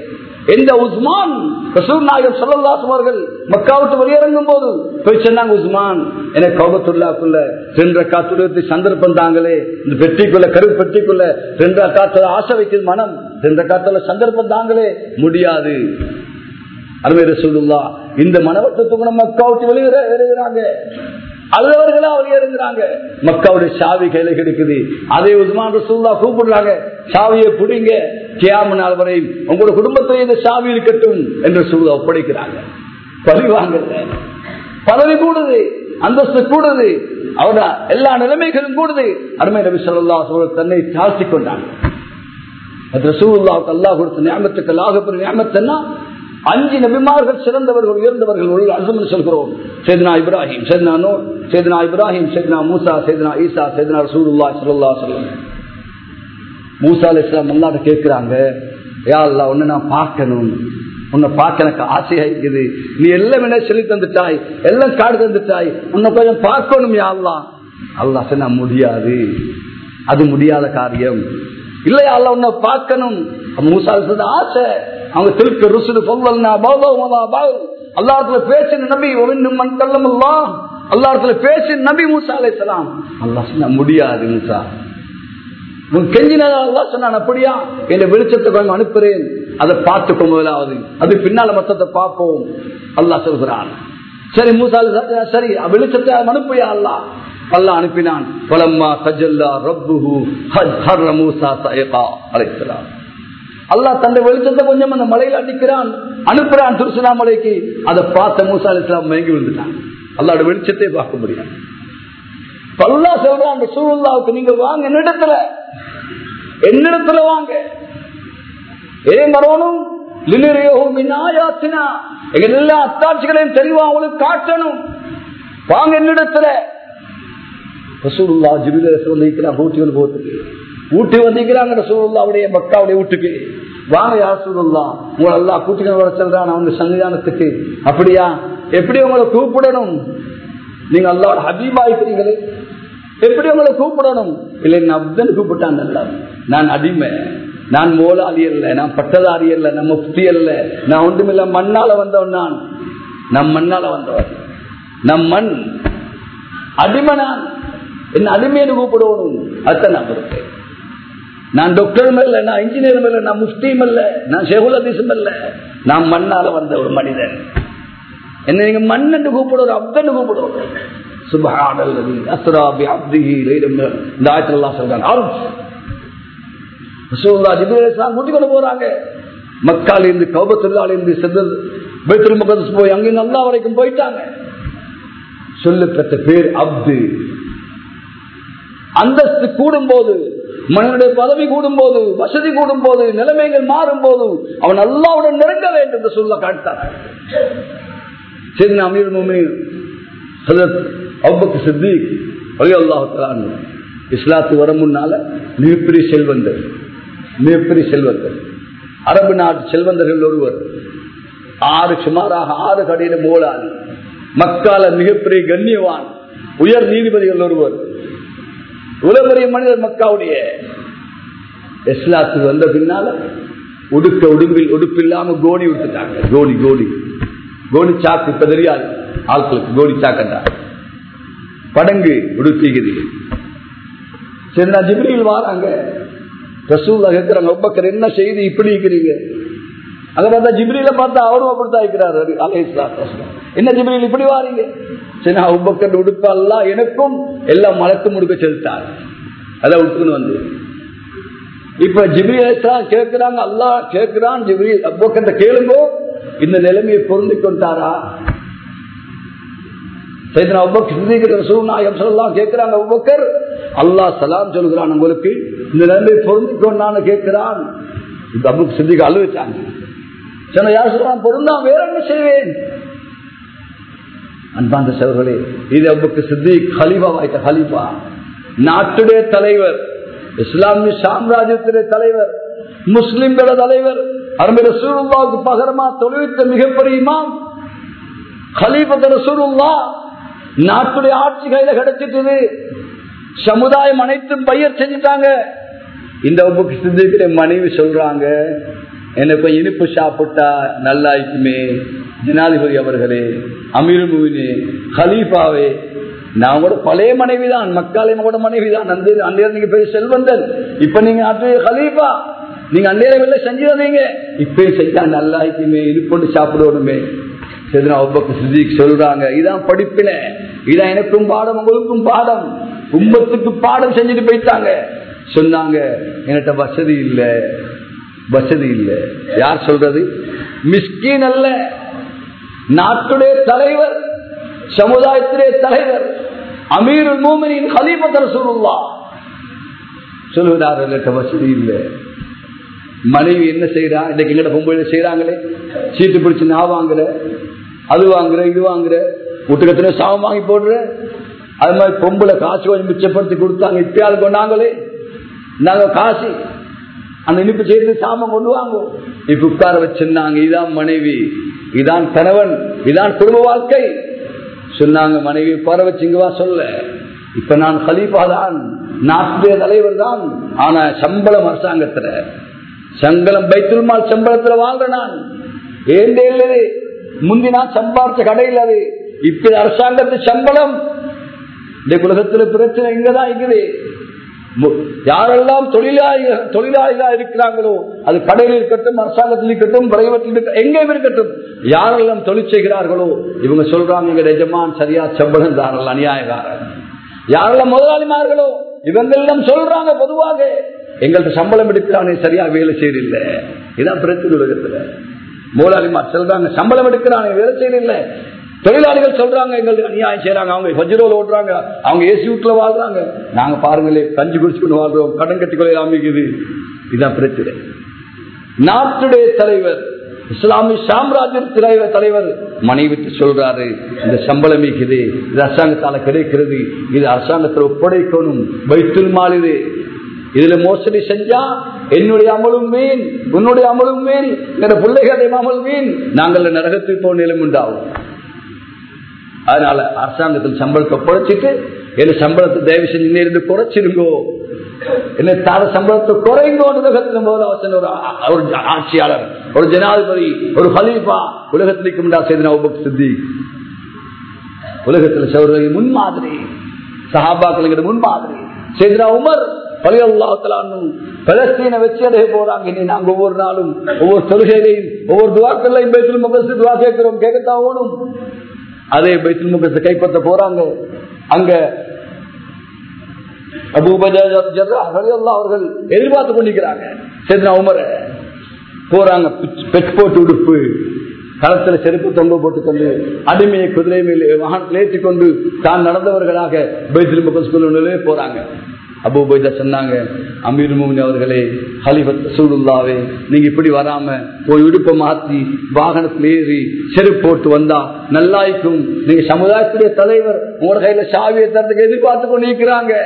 எந்த உஸ்மான் ரசூல் நாயகம் சொல்லல்லாசம் அவர்கள் மக்காவிட்டு வெளியிறங்கும் போது போய் சொன்னாங்க உஸ்மான் எனக்கு கௌபத்துள்ளாக்குள்ள ரெண்டு காத்துடைய சந்தர்ப்பம் தாங்களே இந்த பெட்டிக்குள்ள கரு பெட்டிக்குள்ள ரெண்டு காத்துல ஆசை வைக்கிறது மனம் ரெண்டு காத்துல சந்தர்ப்பம் தாங்களே முடியாது அருமை ரசூலுல்லா இந்த மனவட்டத்துக்கு நம்ம மக்கா விட்டு வெளியே எழுதுறாங்க அழுதவர்களா வெளியேறுங்கிறாங்க மக்காவுடைய சாவி கையில கிடைக்குது அதே உஸ்மான் ரசூல்லா கூப்பிடுறாங்க சாவியை புடிங்க கியாம நாள் வரை உங்களோட குடும்பத்தை இந்த சாவி இருக்கட்டும் என்று சொல்ல ஒப்படைக்கிறாங்க பதவி வாங்கல பதவி கூடுது அந்தஸ்து கூடுது அவர எல்லா நிலைமைகளும் கூடுது அருமை நபி சொல்லா தன்னை தாழ்த்தி கொண்டாங்க ரசூல்லாவுக்கு அல்லாஹ் கொடுத்த ஞாபகத்துக்கு அல்லாஹ் ஞாபகத்தன்னா அஞ்சு நபிமார்கள் சிறந்தவர்கள் உயர்ந்தவர்கள் உள்ள அசுமன் சொல்கிறோம் சேதனா இப்ராஹிம் சேதனா நோ சேதனா இப்ராஹிம் சேதனா மூசா சேதனா ஈசா சேதனா ரசூலுல்லா சல்லா சொல்லம் மூசா அலி இஸ்லாம் அல்லாட்ட கேட்கிறாங்க யா அல்லா உன்னை நான் பார்க்கணும் உன்னை பார்க்க எனக்கு ஆசையா இருக்குது நீ எல்லாம் என்ன சொல்லி தந்துட்டாய் எல்லாம் காடு தந்துட்டாய் உன்னை கொஞ்சம் பார்க்கணும் யா அல்லா அல்லா சொன்னா முடியாது அது முடியாத காரியம் இல்லையா அல்ல உன்னை பார்க்கணும் மூசா சொன்ன ஆசை அவங்க திருக்க ருசுடு சொல்லா அல்லாத்துல பேசின நபி ஒன்னும் மண் கல்லமல்லா அல்லாத்துல பேசின நபி மூசா அலை சலாம் அல்லா சொன்ன முடியாது மூசா உன் கெஞ்சினதா சொன்னான் அப்படியா என் வெளிச்சத்தை கொஞ்சம் அனுப்புறேன் அதை பார்த்துக்கோ முதலாவது அது பின்னால மொத்தத்தை பார்ப்போம் அல்லா சொல்கிறான் சரி மூசா சரி வெளிச்சத்தை அனுப்பியா அல்லா அல்லா அனுப்பினான் பலம்மா கஜல்லா ரப்புஹு ஹர் மூசா சயகா அழைக்கிறான் அல்லாஹ் தன்னை வெளிச்சத்தை கொஞ்சம் அந்த மலையில் அடிக்கிறான் அனுப்புறான் திருச்சினாமலைக்கு அதை பார்த்த மூசா அலிஸ்லாம் மயங்கி விழுந்துட்டான் அல்லாட வெளிச்சத்தை பார்க்க முடியாது பல்லா சொல்றான் அந்த சூழ்நிலாவுக்கு நீங்க வாங்க என்னிடத்துல என்னிடத்துல வாங்க ஏன் வரணும் எல்லா அத்தாட்சிகளையும் தெளிவா அவங்களுக்கு காட்டணும் வாங்க என்னிடத்துல ரசூலுல்லா ஜிபில சொல்லிக்கிறான் ஊட்டி வந்து போத்துக்கு ஊட்டி வந்திருக்கிறாங்க ரசூலுல்லாவுடைய மக்காவுடைய வீட்டுக்கு வாங்க யார் சூழல்லா உங்களை எல்லாம் கூட்டிகள் வர சொல்றான் அவங்க சன்னிதானத்துக்கு அப்படியா எப்படி உங்களை கூப்பிடணும் நீங்க அல்லாவோட ஹபீபா இருக்கிறீங்களே எப்படி உங்களை கூப்பிடணும் இல்லை நான் அப்தன் கூப்பிட்டான் அல்ல நான் அடிமை நான் மோலாளி அல்ல நான் பட்டதாரி அல்ல நான் முஃப்தி அல்ல நான் ஒன்றுமில்ல மண்ணால வந்தவன் நான் நம் மண்ணால வந்தவன் நம் மண் அடிமை நான் என்ன அடிமையை கூப்பிடணும் அதான் நான் பொறுப்பேன் நான் டாக்டரும் இல்ல நான் இன்ஜினியரும் இல்ல நான் முஃப்தியும் இல்ல நான் ஷெகுல் அதிசும் இல்ல நான் மண்ணால வந்த ஒரு மனிதன் என்ன நீங்க மண் என்று கூப்பிடுவோம் அப்தன்னு கூப்பிடுவோம் சுபஹானல்லதி அஸ்ரா பி அப்திஹி லைலம் இந்த ஆயத்துல அல்லாஹ் சொல்றாங்க அருள் ரசூலுல்லாஹ் ஜிப்ரீல் அலைஹிஸ்ஸலாம் கூட்டி கொண்டு போறாங்க மக்கால இருந்து கௌபத்துல்லால இருந்து செந்தல் பைத்துல் முகதஸ் போய் அங்கே நல்லா வரைக்கும் போயிட்டாங்க சொல்லப்பட்ட பேர் அப்து அந்தஸ்து கூடும் போது மனிதனுடைய பதவி கூடும் போது வசதி கூடும் போது நிலைமைகள் மாறும் போது அவன் அல்லாவுடன் நெருங்க வேண்டும் என்று சொல்ல காட்டார் சரி அமீர் அவ்வக்கு சித்திக் அலி அல்லாஹு இஸ்லாத்து வர முன்னால மிகப்பெரிய செல்வந்தர் மிகப்பெரிய செல்வந்தர் அரபு நாட்டு செல்வந்தர்கள் ஒருவர் ஆறு சுமாராக ஆறு கடையில மூலாளி மக்கால மிகப்பெரிய கண்ணியவான் உயர் நீதிபதிகள் ஒருவர் உலகரிய மனிதர் மக்காவுடைய இஸ்லாத்துக்கு வந்த பின்னால உடுக்க உடும்பில் உடுப்பில்லாம கோடி விட்டுட்டாங்க கோடி கோடி கோடி சாக்கு இப்ப தெரியாது ஆட்களுக்கு கோடி சாக்கண்டா படங்கு உடுப்பிக்குது சரி நான் ஜிப்ரியில் வாராங்க ரசூல்லா கேட்கிறாங்க ஒப்பக்கர் என்ன செய்தி இப்படி இருக்கிறீங்க அங்க பார்த்தா ஜிப்ரியில பார்த்தா அவரும் அப்படித்தான் இருக்கிறாரு அலை என்ன ஜிப்ரியில் இப்படி வாரீங்க சரி நான் உப்பக்கர் உடுப்பல்லா எனக்கும் எல்லாம் மலக்கும் உடுக்க செலுத்தார் அதை உடுக்குன்னு வந்து இப்ப ஜிப்ரி கேட்கிறாங்க அல்லா கேட்கிறான் ஜிப்ரி அவ்வக்கத்தை கேளுங்கோ இந்த நிலைமையை பொருந்தி கொண்டாரா கேட்கிறாங்க அவ்வக்கர் அல்லா சலாம் சொல்கிறான் உங்களுக்கு இந்த நிலைமையை பொருந்தி கொண்டான்னு கேட்கிறான் இப்ப அபுக்கு சித்திக்கு அழுவிச்சாங்க சொன்ன யார் சொல்றான் பொருந்தா வேற என்ன செய்வேன் அன்பாந்த செவர்களே இது அப்புக்கு சித்தி ஹலிஃபா வாய்த்த ஹலிஃபா நாட்டுடைய தலைவர் இஸ்லாமிய சாம்ராஜ்யத்துடைய தலைவர் முஸ்லிம்கள தலைவர் அரபி ரசூலுல்லாவுக்கு பகரமா தொழுவித்த மிகப்பெரிய இமாம் ஹலீபத் ரசூலுல்லா நாட்டுடைய ஆட்சி கையில கிடைச்சிட்டது சமுதாயம் அனைத்தும் பயிர் செஞ்சுட்டாங்க இந்த உப்புக்கு சித்திக்கிற மனைவி சொல்றாங்க எனக்கு இனிப்பு சாப்பிட்டா நல்லா இருக்குமே ஜனாதிபதி அவர்களே அமீர்முவினே ஹலீஃபாவே நான் கூட பழைய மனைவி தான் மக்காலே கூட மனைவி தான் அந்த அந்த நீங்க பெரிய செல்வந்தன் இப்ப நீங்க அது ஹலீஃபா நீங்க அந்நேரம் வெளில செஞ்சிருந்தீங்க இப்பயும் செஞ்சா நல்லா இருக்குமே இனிப்பொண்டு சாப்பிடணுமே சொல்றாங்க இதான் படிப்பின இதான் எனக்கும் பாடம் உங்களுக்கும் பாடம் உம்மத்துக்கு பாடம் செஞ்சுட்டு போயிட்டாங்க சொன்னாங்க என்கிட்ட வசதி இல்ல வசதி இல்ல யார் சொல்றது மிஸ்கின் அல்ல நாட்டுடைய தலைவர் சமுதாயத்திலே தலைவர் அமீர் மூமனின் ஹலீபத்தர் சொல்லுவா சொல்லுகிறார் என்கிட்ட வசதி இல்லை மனைவி என்ன செய்யறா இன்னைக்கு எங்கட பொம்பளை செய்யறாங்களே சீட்டு பிடிச்சு நான் வாங்குற அது வாங்குற இது வாங்குற வீட்டுக்கத்துல சாமம் வாங்கி போடுற அது மாதிரி பொம்பளை காசு கொஞ்சம் மிச்சப்படுத்தி கொடுத்தாங்க இப்பயாவது கொண்டாங்களே நாங்க காசு அந்த இனிப்பு செய்து சாமம் கொண்டு வாங்குவோம் இப்ப உட்கார வச்சிருந்தாங்க இதான் மனைவி இதான் கணவன் இதான் குடும்ப வாழ்க்கை சொன்னாங்க மனைவி உட்கார வச்சுங்கவா சொல்ல இப்ப நான் கலீஃபா தான் நாட்டுடைய தலைவர் தான் ஆனா சம்பளம் அரசாங்கத்துல சங்கலம் பைத்துல் மால் சம்பளத்துல வாழ்ற நான் ஏன் இல்லது முந்தி நான் சம்பாதிச்ச கடையில் அது இப்ப அரசாங்கத்து சம்பளம் இந்த உலகத்துல பிரச்சனை இங்கதான் இருக்குது யாரெல்லாம் தொழிலாளிகள் தொழிலாளிகளா இருக்கிறாங்களோ அது கடையில் இருக்கட்டும் அரசாங்கத்தில் இருக்கட்டும் பிரைவேட்டில் இருக்கட்டும் எங்கேயும் இருக்கட்டும் யாரெல்லாம் தொழில் செய்கிறார்களோ இவங்க சொல்றாங்க எங்க எஜமான் சரியா சம்பளம் தாரல் அநியாயக்காரன் யாரெல்லாம் முதலாளிமார்களோ இவங்கெல்லாம் சொல்றாங்க பொதுவாக எங்கள்கிட்ட சம்பளம் எடுக்கிறானே சரியா வேலை செய்யல இதான் பிரச்சனை உலகத்துல முதலாளிமார் சொல்றாங்க சம்பளம் எடுக்கிறானே வேலை செய்யல தொழிலாளிகள் சொல்றாங்க எங்களுக்கு அநியாயம் செய்யறாங்க அவங்க வஜ்ரோல ஓடுறாங்க அவங்க ஏசி வீட்டுல வாழ்றாங்க நாங்க பாருங்களே கஞ்சி குடிச்சுக்கொண்டு வாழ்றோம் கடன் கட்டிக்கொள்ள அமைக்குது இதான் பிரச்சனை நாட்டுடைய தலைவர் இஸ்லாமிய சாம்ராஜ்ய தலைவர் தலைவர் மனைவி சொல்றாரு இந்த சம்பளம் இருக்குது இது அரசாங்கத்தால கிடைக்கிறது இது அரசாங்கத்தில் ஒப்படைக்கணும் வைத்துல் மால் இது இதுல மோசடி செஞ்சா என்னுடைய அமலும் மீன் உன்னுடைய அமலும் மீன் என்னோட பிள்ளைகளுடைய அமல் மீன் நாங்கள் நரகத்துக்கு போன நிலம் உண்டாகும் அதனால அரசாங்கத்தில் சம்பளத்தை குறைச்சிட்டு என் சம்பளத்தை தயவு செஞ்சு இருந்து குறைச்சிருங்கோ என்ன தார சம்பளத்தை குறைங்கோ உலகத்தில் முதல்ல வசன ஒரு ஒரு ஆட்சியாளர் ஒரு ஜனாதிபதி ஒரு ஹலீஃபா உலகத்திற்கு முண்டா செய்த சித்தி உலகத்தில் சௌரிய முன்மாதிரி சஹாபாக்கள் முன்மாதிரி செய்தா உமர் பலஸ்தீன வச்சு அடைய போறாங்க இனி நாங்க ஒவ்வொரு நாளும் ஒவ்வொரு தொழுகையிலையும் ஒவ்வொரு துவாக்கள்லையும் பைத்துல் முகத்து துவா கேட்கிறோம் கேட்கத்தான் ஓடும் அதே பைத்துல் முகத்தை கைப்பற்ற போறாங்க அங்க அவர்கள் எதிர்பார்த்து கொண்டிருக்கிறாங்க சரி உமர போறாங்க பெட் போட்டு உடுப்பு களத்துல செருப்பு தொங்க போட்டுக்கொண்டு அடிமையை குதிரை மேலே வாகனத்தில் ஏற்றிக்கொண்டு தான் நடந்தவர்களாக பைத்துல் முகஸ்குள்ளே போறாங்க அபூபைதா சொன்னாங்க அமீர் மோமின் அவர்களே ஹலிபத் சூடுல்லாவே நீங்க இப்படி வராம போய் உடுப்பை மாத்தி வாகனத்தில் ஏறி செருப்பு போட்டு வந்தா நல்லாய்க்கும் நீங்க சமுதாயத்துடைய தலைவர் உங்களோட கையில சாவியை தரத்துக்கு எதிர்பார்த்து கொண்டு இருக்கிறாங்க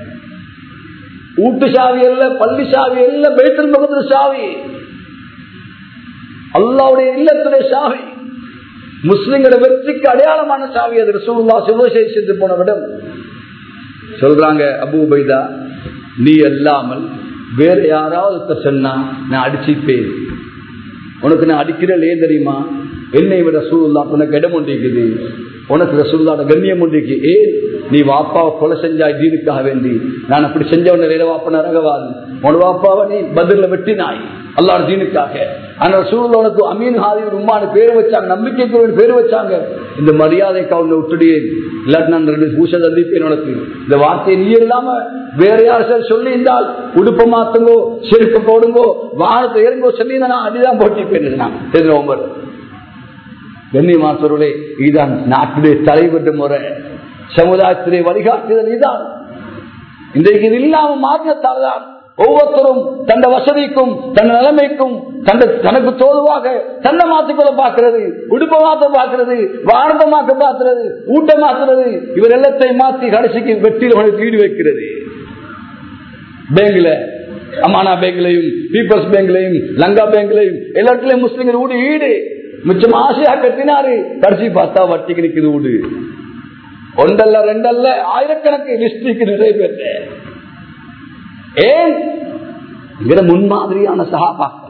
ஊட்டு சாவி அல்ல பள்ளி சாவி அல்ல பைத்தல் முகத்துல சாவி அல்லாவுடைய இல்லத்துடைய சாவி முஸ்லிம்களோட வெற்றிக்கு அடையாளமான சாவி அது ரசூல்லா சிவசை சென்று போன விடம் சொல்றாங்க அபு உபைதா நீ அல்லாமல் வேற யாராவது சொன்னா நான் அடிச்சுப்பேன் உனக்கு நான் அடிக்கிறேன் ஏன் தெரியுமா என்னை விட ரசூல்லா உனக்கு இடம் ஒன்றிக்குது உனக்கு ரசூல்லாட கண்ணியம் ஒன்றிக்கு ஏன் நீ வாப்பாவை கொலை செஞ்சாய் தீனுக்காக வேண்டி நான் அப்படி செஞ்ச உடனே வேற வாப்ப நரகவாது உன வாப்பாவை நீ பதில வெட்டினாய் அல்லாட தீனுக்காக ஆனா சூழல் உனக்கு அமீன் ஹாதி உம்மான பேர் வச்சாங்க நம்பிக்கைக்கு பேர் வச்சாங்க இந்த மரியாதைக்கு அவங்க விட்டுடியேன் இல்லாட்டி நான் ரெண்டு பூசை தந்திப்பேன் உனக்கு இந்த வார்த்தையை நீ இல்லாம வேற யார் சார் சொல்லி இருந்தால் உடுப்ப மாத்துங்கோ செருப்பு போடுங்கோ வாகனத்தை இறங்கோ சொல்லி நான் அடிதான் போட்டிப்பேன் நான் தெரிஞ்ச கண்ணியமாசர்களே இதுதான் நாட்டுடைய தலைவர் முறை சமுதாயத்திலே வழிகாட்டுதல் இதுதான் இன்றைக்கு இது இல்லாம மாற்றத்தால்தான் ஒவ்வொருத்தரும் தந்த வசதிக்கும் தன் நிலைமைக்கும் தந்த தனக்கு தோதுவாக தன்னை மாற்றிக்கொள்ள பார்க்கிறது உடுப்ப மாத்த பார்க்கிறது வாரந்தமாக்க பார்க்கிறது ஊட்ட மாத்துறது இவர் எல்லாத்தையும் மாற்றி கடைசிக்கு வெற்றியில் உனக்கு ஈடு வைக்கிறது பேங்க்ல அமானா பேங்க்லையும் பீப்புள்ஸ் பேங்க்லையும் லங்கா பேங்க்லையும் எல்லாத்துலயும் முஸ்லிம்கள் ஊடு ஈடு மிச்சம் ஆசையா கட்டினாரு கடைசி பார்த்தா வட்டிக்கு நிற்குது ஊடு ஒன்றல்ல ரெண்டல்ல ஆயிரக்கணக்கு லிஸ்டிக்கு நிறைய பேர் ஏன் முன்மாதிரியான சகாபாக்கள்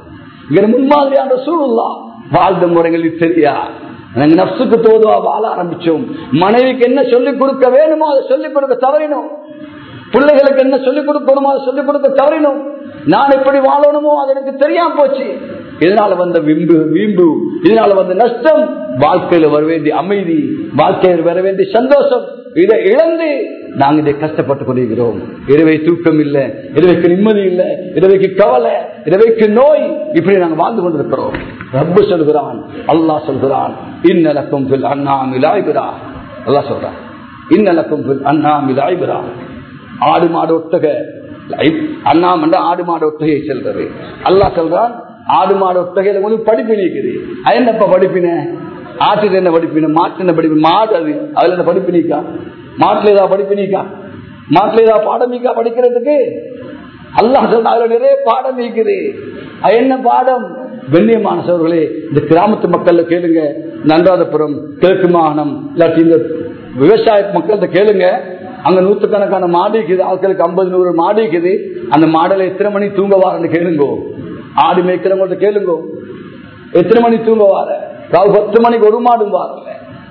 இங்க முன்மாதிரியான சூழலா வாழ்ந்த முறைகளில் தெரியா நாங்க நப்சுக்கு தோதுவா வாழ ஆரம்பிச்சோம் மனைவிக்கு என்ன சொல்லிக் கொடுக்க வேணுமோ அதை சொல்லிக் கொடுக்க தவறினோம் பிள்ளைகளுக்கு என்ன சொல்லிக் கொடுக்கணுமோ அதை சொல்லிக் கொடுக்க தவறினோம் நான் எப்படி வாழணுமோ அது எனக்கு தெரியாம போச்சு இதனால வந்த விம்பு வீம்பு இதனால வந்த நஷ்டம் வாழ்க்கையில வர வேண்டிய அமைதி வாழ்க்கையில் வர வேண்டிய சந்தோஷம் இதை இழந்து நாங்க இதை கஷ்டப்பட்டு கொண்டிருக்கிறோம் இரவை தூக்கம் இல்லை இரவைக்கு நிம்மதி இல்லை இரவைக்கு கவலை இரவைக்கு நோய் இப்படி நாங்க வாழ்ந்து கொண்டிருக்கிறோம் ரப்பு சொல்கிறான் அல்லாஹ் சொல்கிறான் இன்னலக்கும் பில் அண்ணா மிலாய்பிரா அல்லாஹ் சொல்றான் இன்னலக்கும் பில் அண்ணா மிலாய்பிரா ஆடு மாடு ஒட்டக அண்ணாமண்ட ஆடு மாடு ஒட்டகையை செல்றது அல்லாஹ் சொல்றான் ஆடு மாடு ஒட்டகையில உங்களுக்கு படிப்பினை இருக்குது அது என்னப்பா படிப்பின ஆட்டுக்கு என்ன படிப்பின மாட்டு என்ன படிப்பு மாடு அது அதுல என்ன படிப்பினிக்கா மாட்டுல ஏதாவது படிப்பினிக்கா மாட்டுல ஏதாவது பாடமிக்கா படிக்கிறதுக்கு அல்லாஹ் சொல்ற அதுல நிறைய பாடம் இருக்குது அது என்ன பாடம் கண்ணியமான சோர்களே இந்த கிராமத்து மக்கள்ல கேளுங்க நன்றாதபுரம் கிழக்கு மாகாணம் இல்லாட்டி இந்த விவசாய மக்கள்கிட்ட கேளுங்க அங்க நூத்துக்கணக்கான மாடு இருக்குது ஆட்களுக்கு ஐம்பது நூறு மாடு இருக்குது அந்த மாடல எத்தனை மணி தூங்க வாரன்னு கேளுங்கோ ஆடு மேய்க்கிறவங்கள்ட்ட கேளுங்கோ எத்தனை மணி தூங்க வார ராவு பத்து மணிக்கு ஒரு மாடும் வாரல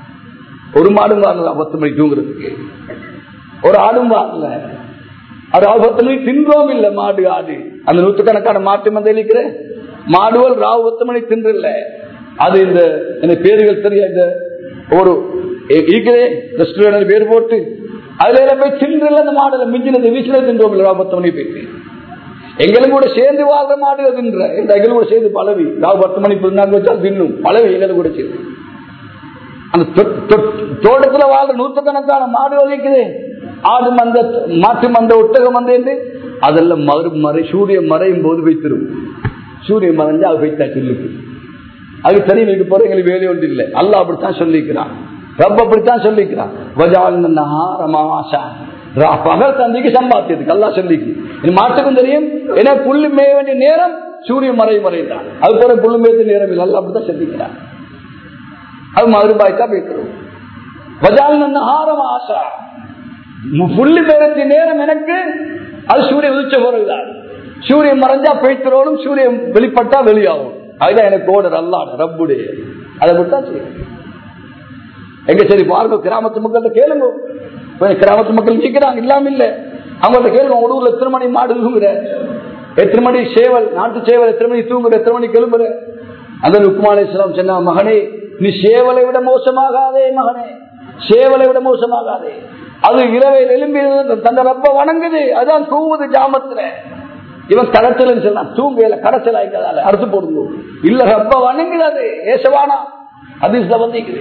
ஒரு மாடும் வரல பத்து மணிக்கு தூங்குறதுக்கு ஒரு ஆடும் வரல ராவு பத்து மணிக்கு தின்றோம் இல்ல மாடு ஆடு அந்த நூற்றுக்கணக்கான மாட்டு மந்தை இருக்கிற மாடுவல் ராவு பத்து மணிக்கு தின்றல அது இந்த எனக்கு பேர்கள் தெரிய இந்த ஒரு ஈக்கிறே ரெஸ்டாரண்ட் பேர் போட்டு அதுல போய் தின்றல அந்த மாடுல மிஞ்சினது வீசில தின்றோம் இல்ல ராவு பத்து மணிக்கு போயிட்டு எங்களும் கூட சேர்ந்து வாழ்ற மாடு தின்ற இந்த எங்களும் கூட சேர்ந்து பழவி ராவு பத்து மணிக்கு பிறந்தாங்க வச்சா தின்னும் பழவி எங்களும் கூட சேர்ந்து அந்த தோட்டத்துல வாழ்ற நூற்றுக்கணக்கான மாடு வலிக்குது ஆடு மந்த மாட்டு மந்த ஒட்டக மந்த என்று அதெல்லாம் மறு மறை சூரியன் மறையும் போது வைத்திரும் சூரியன் மறைஞ்சா அது வைத்தா சொல்லுக்கு அது தனி வைக்க போற எங்களுக்கு வேலை ஒன்று இல்லை அல்ல அப்படித்தான் சொல்லிக்கிறான் ரப்ப அப்படித்தான் சொல்லிக்கிறான் பகல் தந்திக்கு சம்பாத்தியதுக்கு அல்லா சொல்லிக்கு மாட்டுக்கும் தெரியும் ஏன்னா புல்லு மேய வேண்டிய நேரம் சூரியன் மறை மறைந்தான் அது போல புல்லு மேய்த்த நேரம் இல்லை அல்ல அப்படித்தான் சொல்லிக்கிறான் அது மறுபாய்க்கா பேசுறோம் வஜால் ஆரம் ஆசா புள்ளி பேரத்தின் நேரம் எனக்கு அது சூரியன் உதிச்ச பிறகுதான் சூரியன் மறைஞ்சா பெய்த்திரோடும் சூரியன் வெளிப்பட்டா வெளியாகும் அதுதான் எனக்கு ஓடர் அல்லாட ரப்புடைய அதை மட்டும் செய்யும் எங்க சரி பாருங்க கிராமத்து மக்கள்கிட்ட கேளுங்க கிராமத்து மக்கள் கேட்கிறாங்க இல்லாம இல்ல அவங்கள்ட்ட கேளுங்க உங்க ஊர்ல எத்தனை மணி மாடு தூங்குற எத்தனை மணி சேவல் நாட்டு சேவல் எத்தனை மணி தூங்குற எத்தனை மணி கிளம்புற அந்த ருக்குமாலேஸ்வரம் சொன்ன மகனே நீ சேவலை விட மோசமாகாதே மகனே சேவலை விட மோசமாகாதே அது இரவையில் எழும்பி தந்த ரப்ப வணங்குது அதான் தூங்குது ஜாமத்துல இவன் கடத்தல் சொல்லலாம் தூங்கல கடத்தல் ஆயிக்கிறதால அறுத்து போடுங்க இல்ல ரப்ப வணங்குது ஏசவானா அதிர்ஷ்ட வந்திக்குது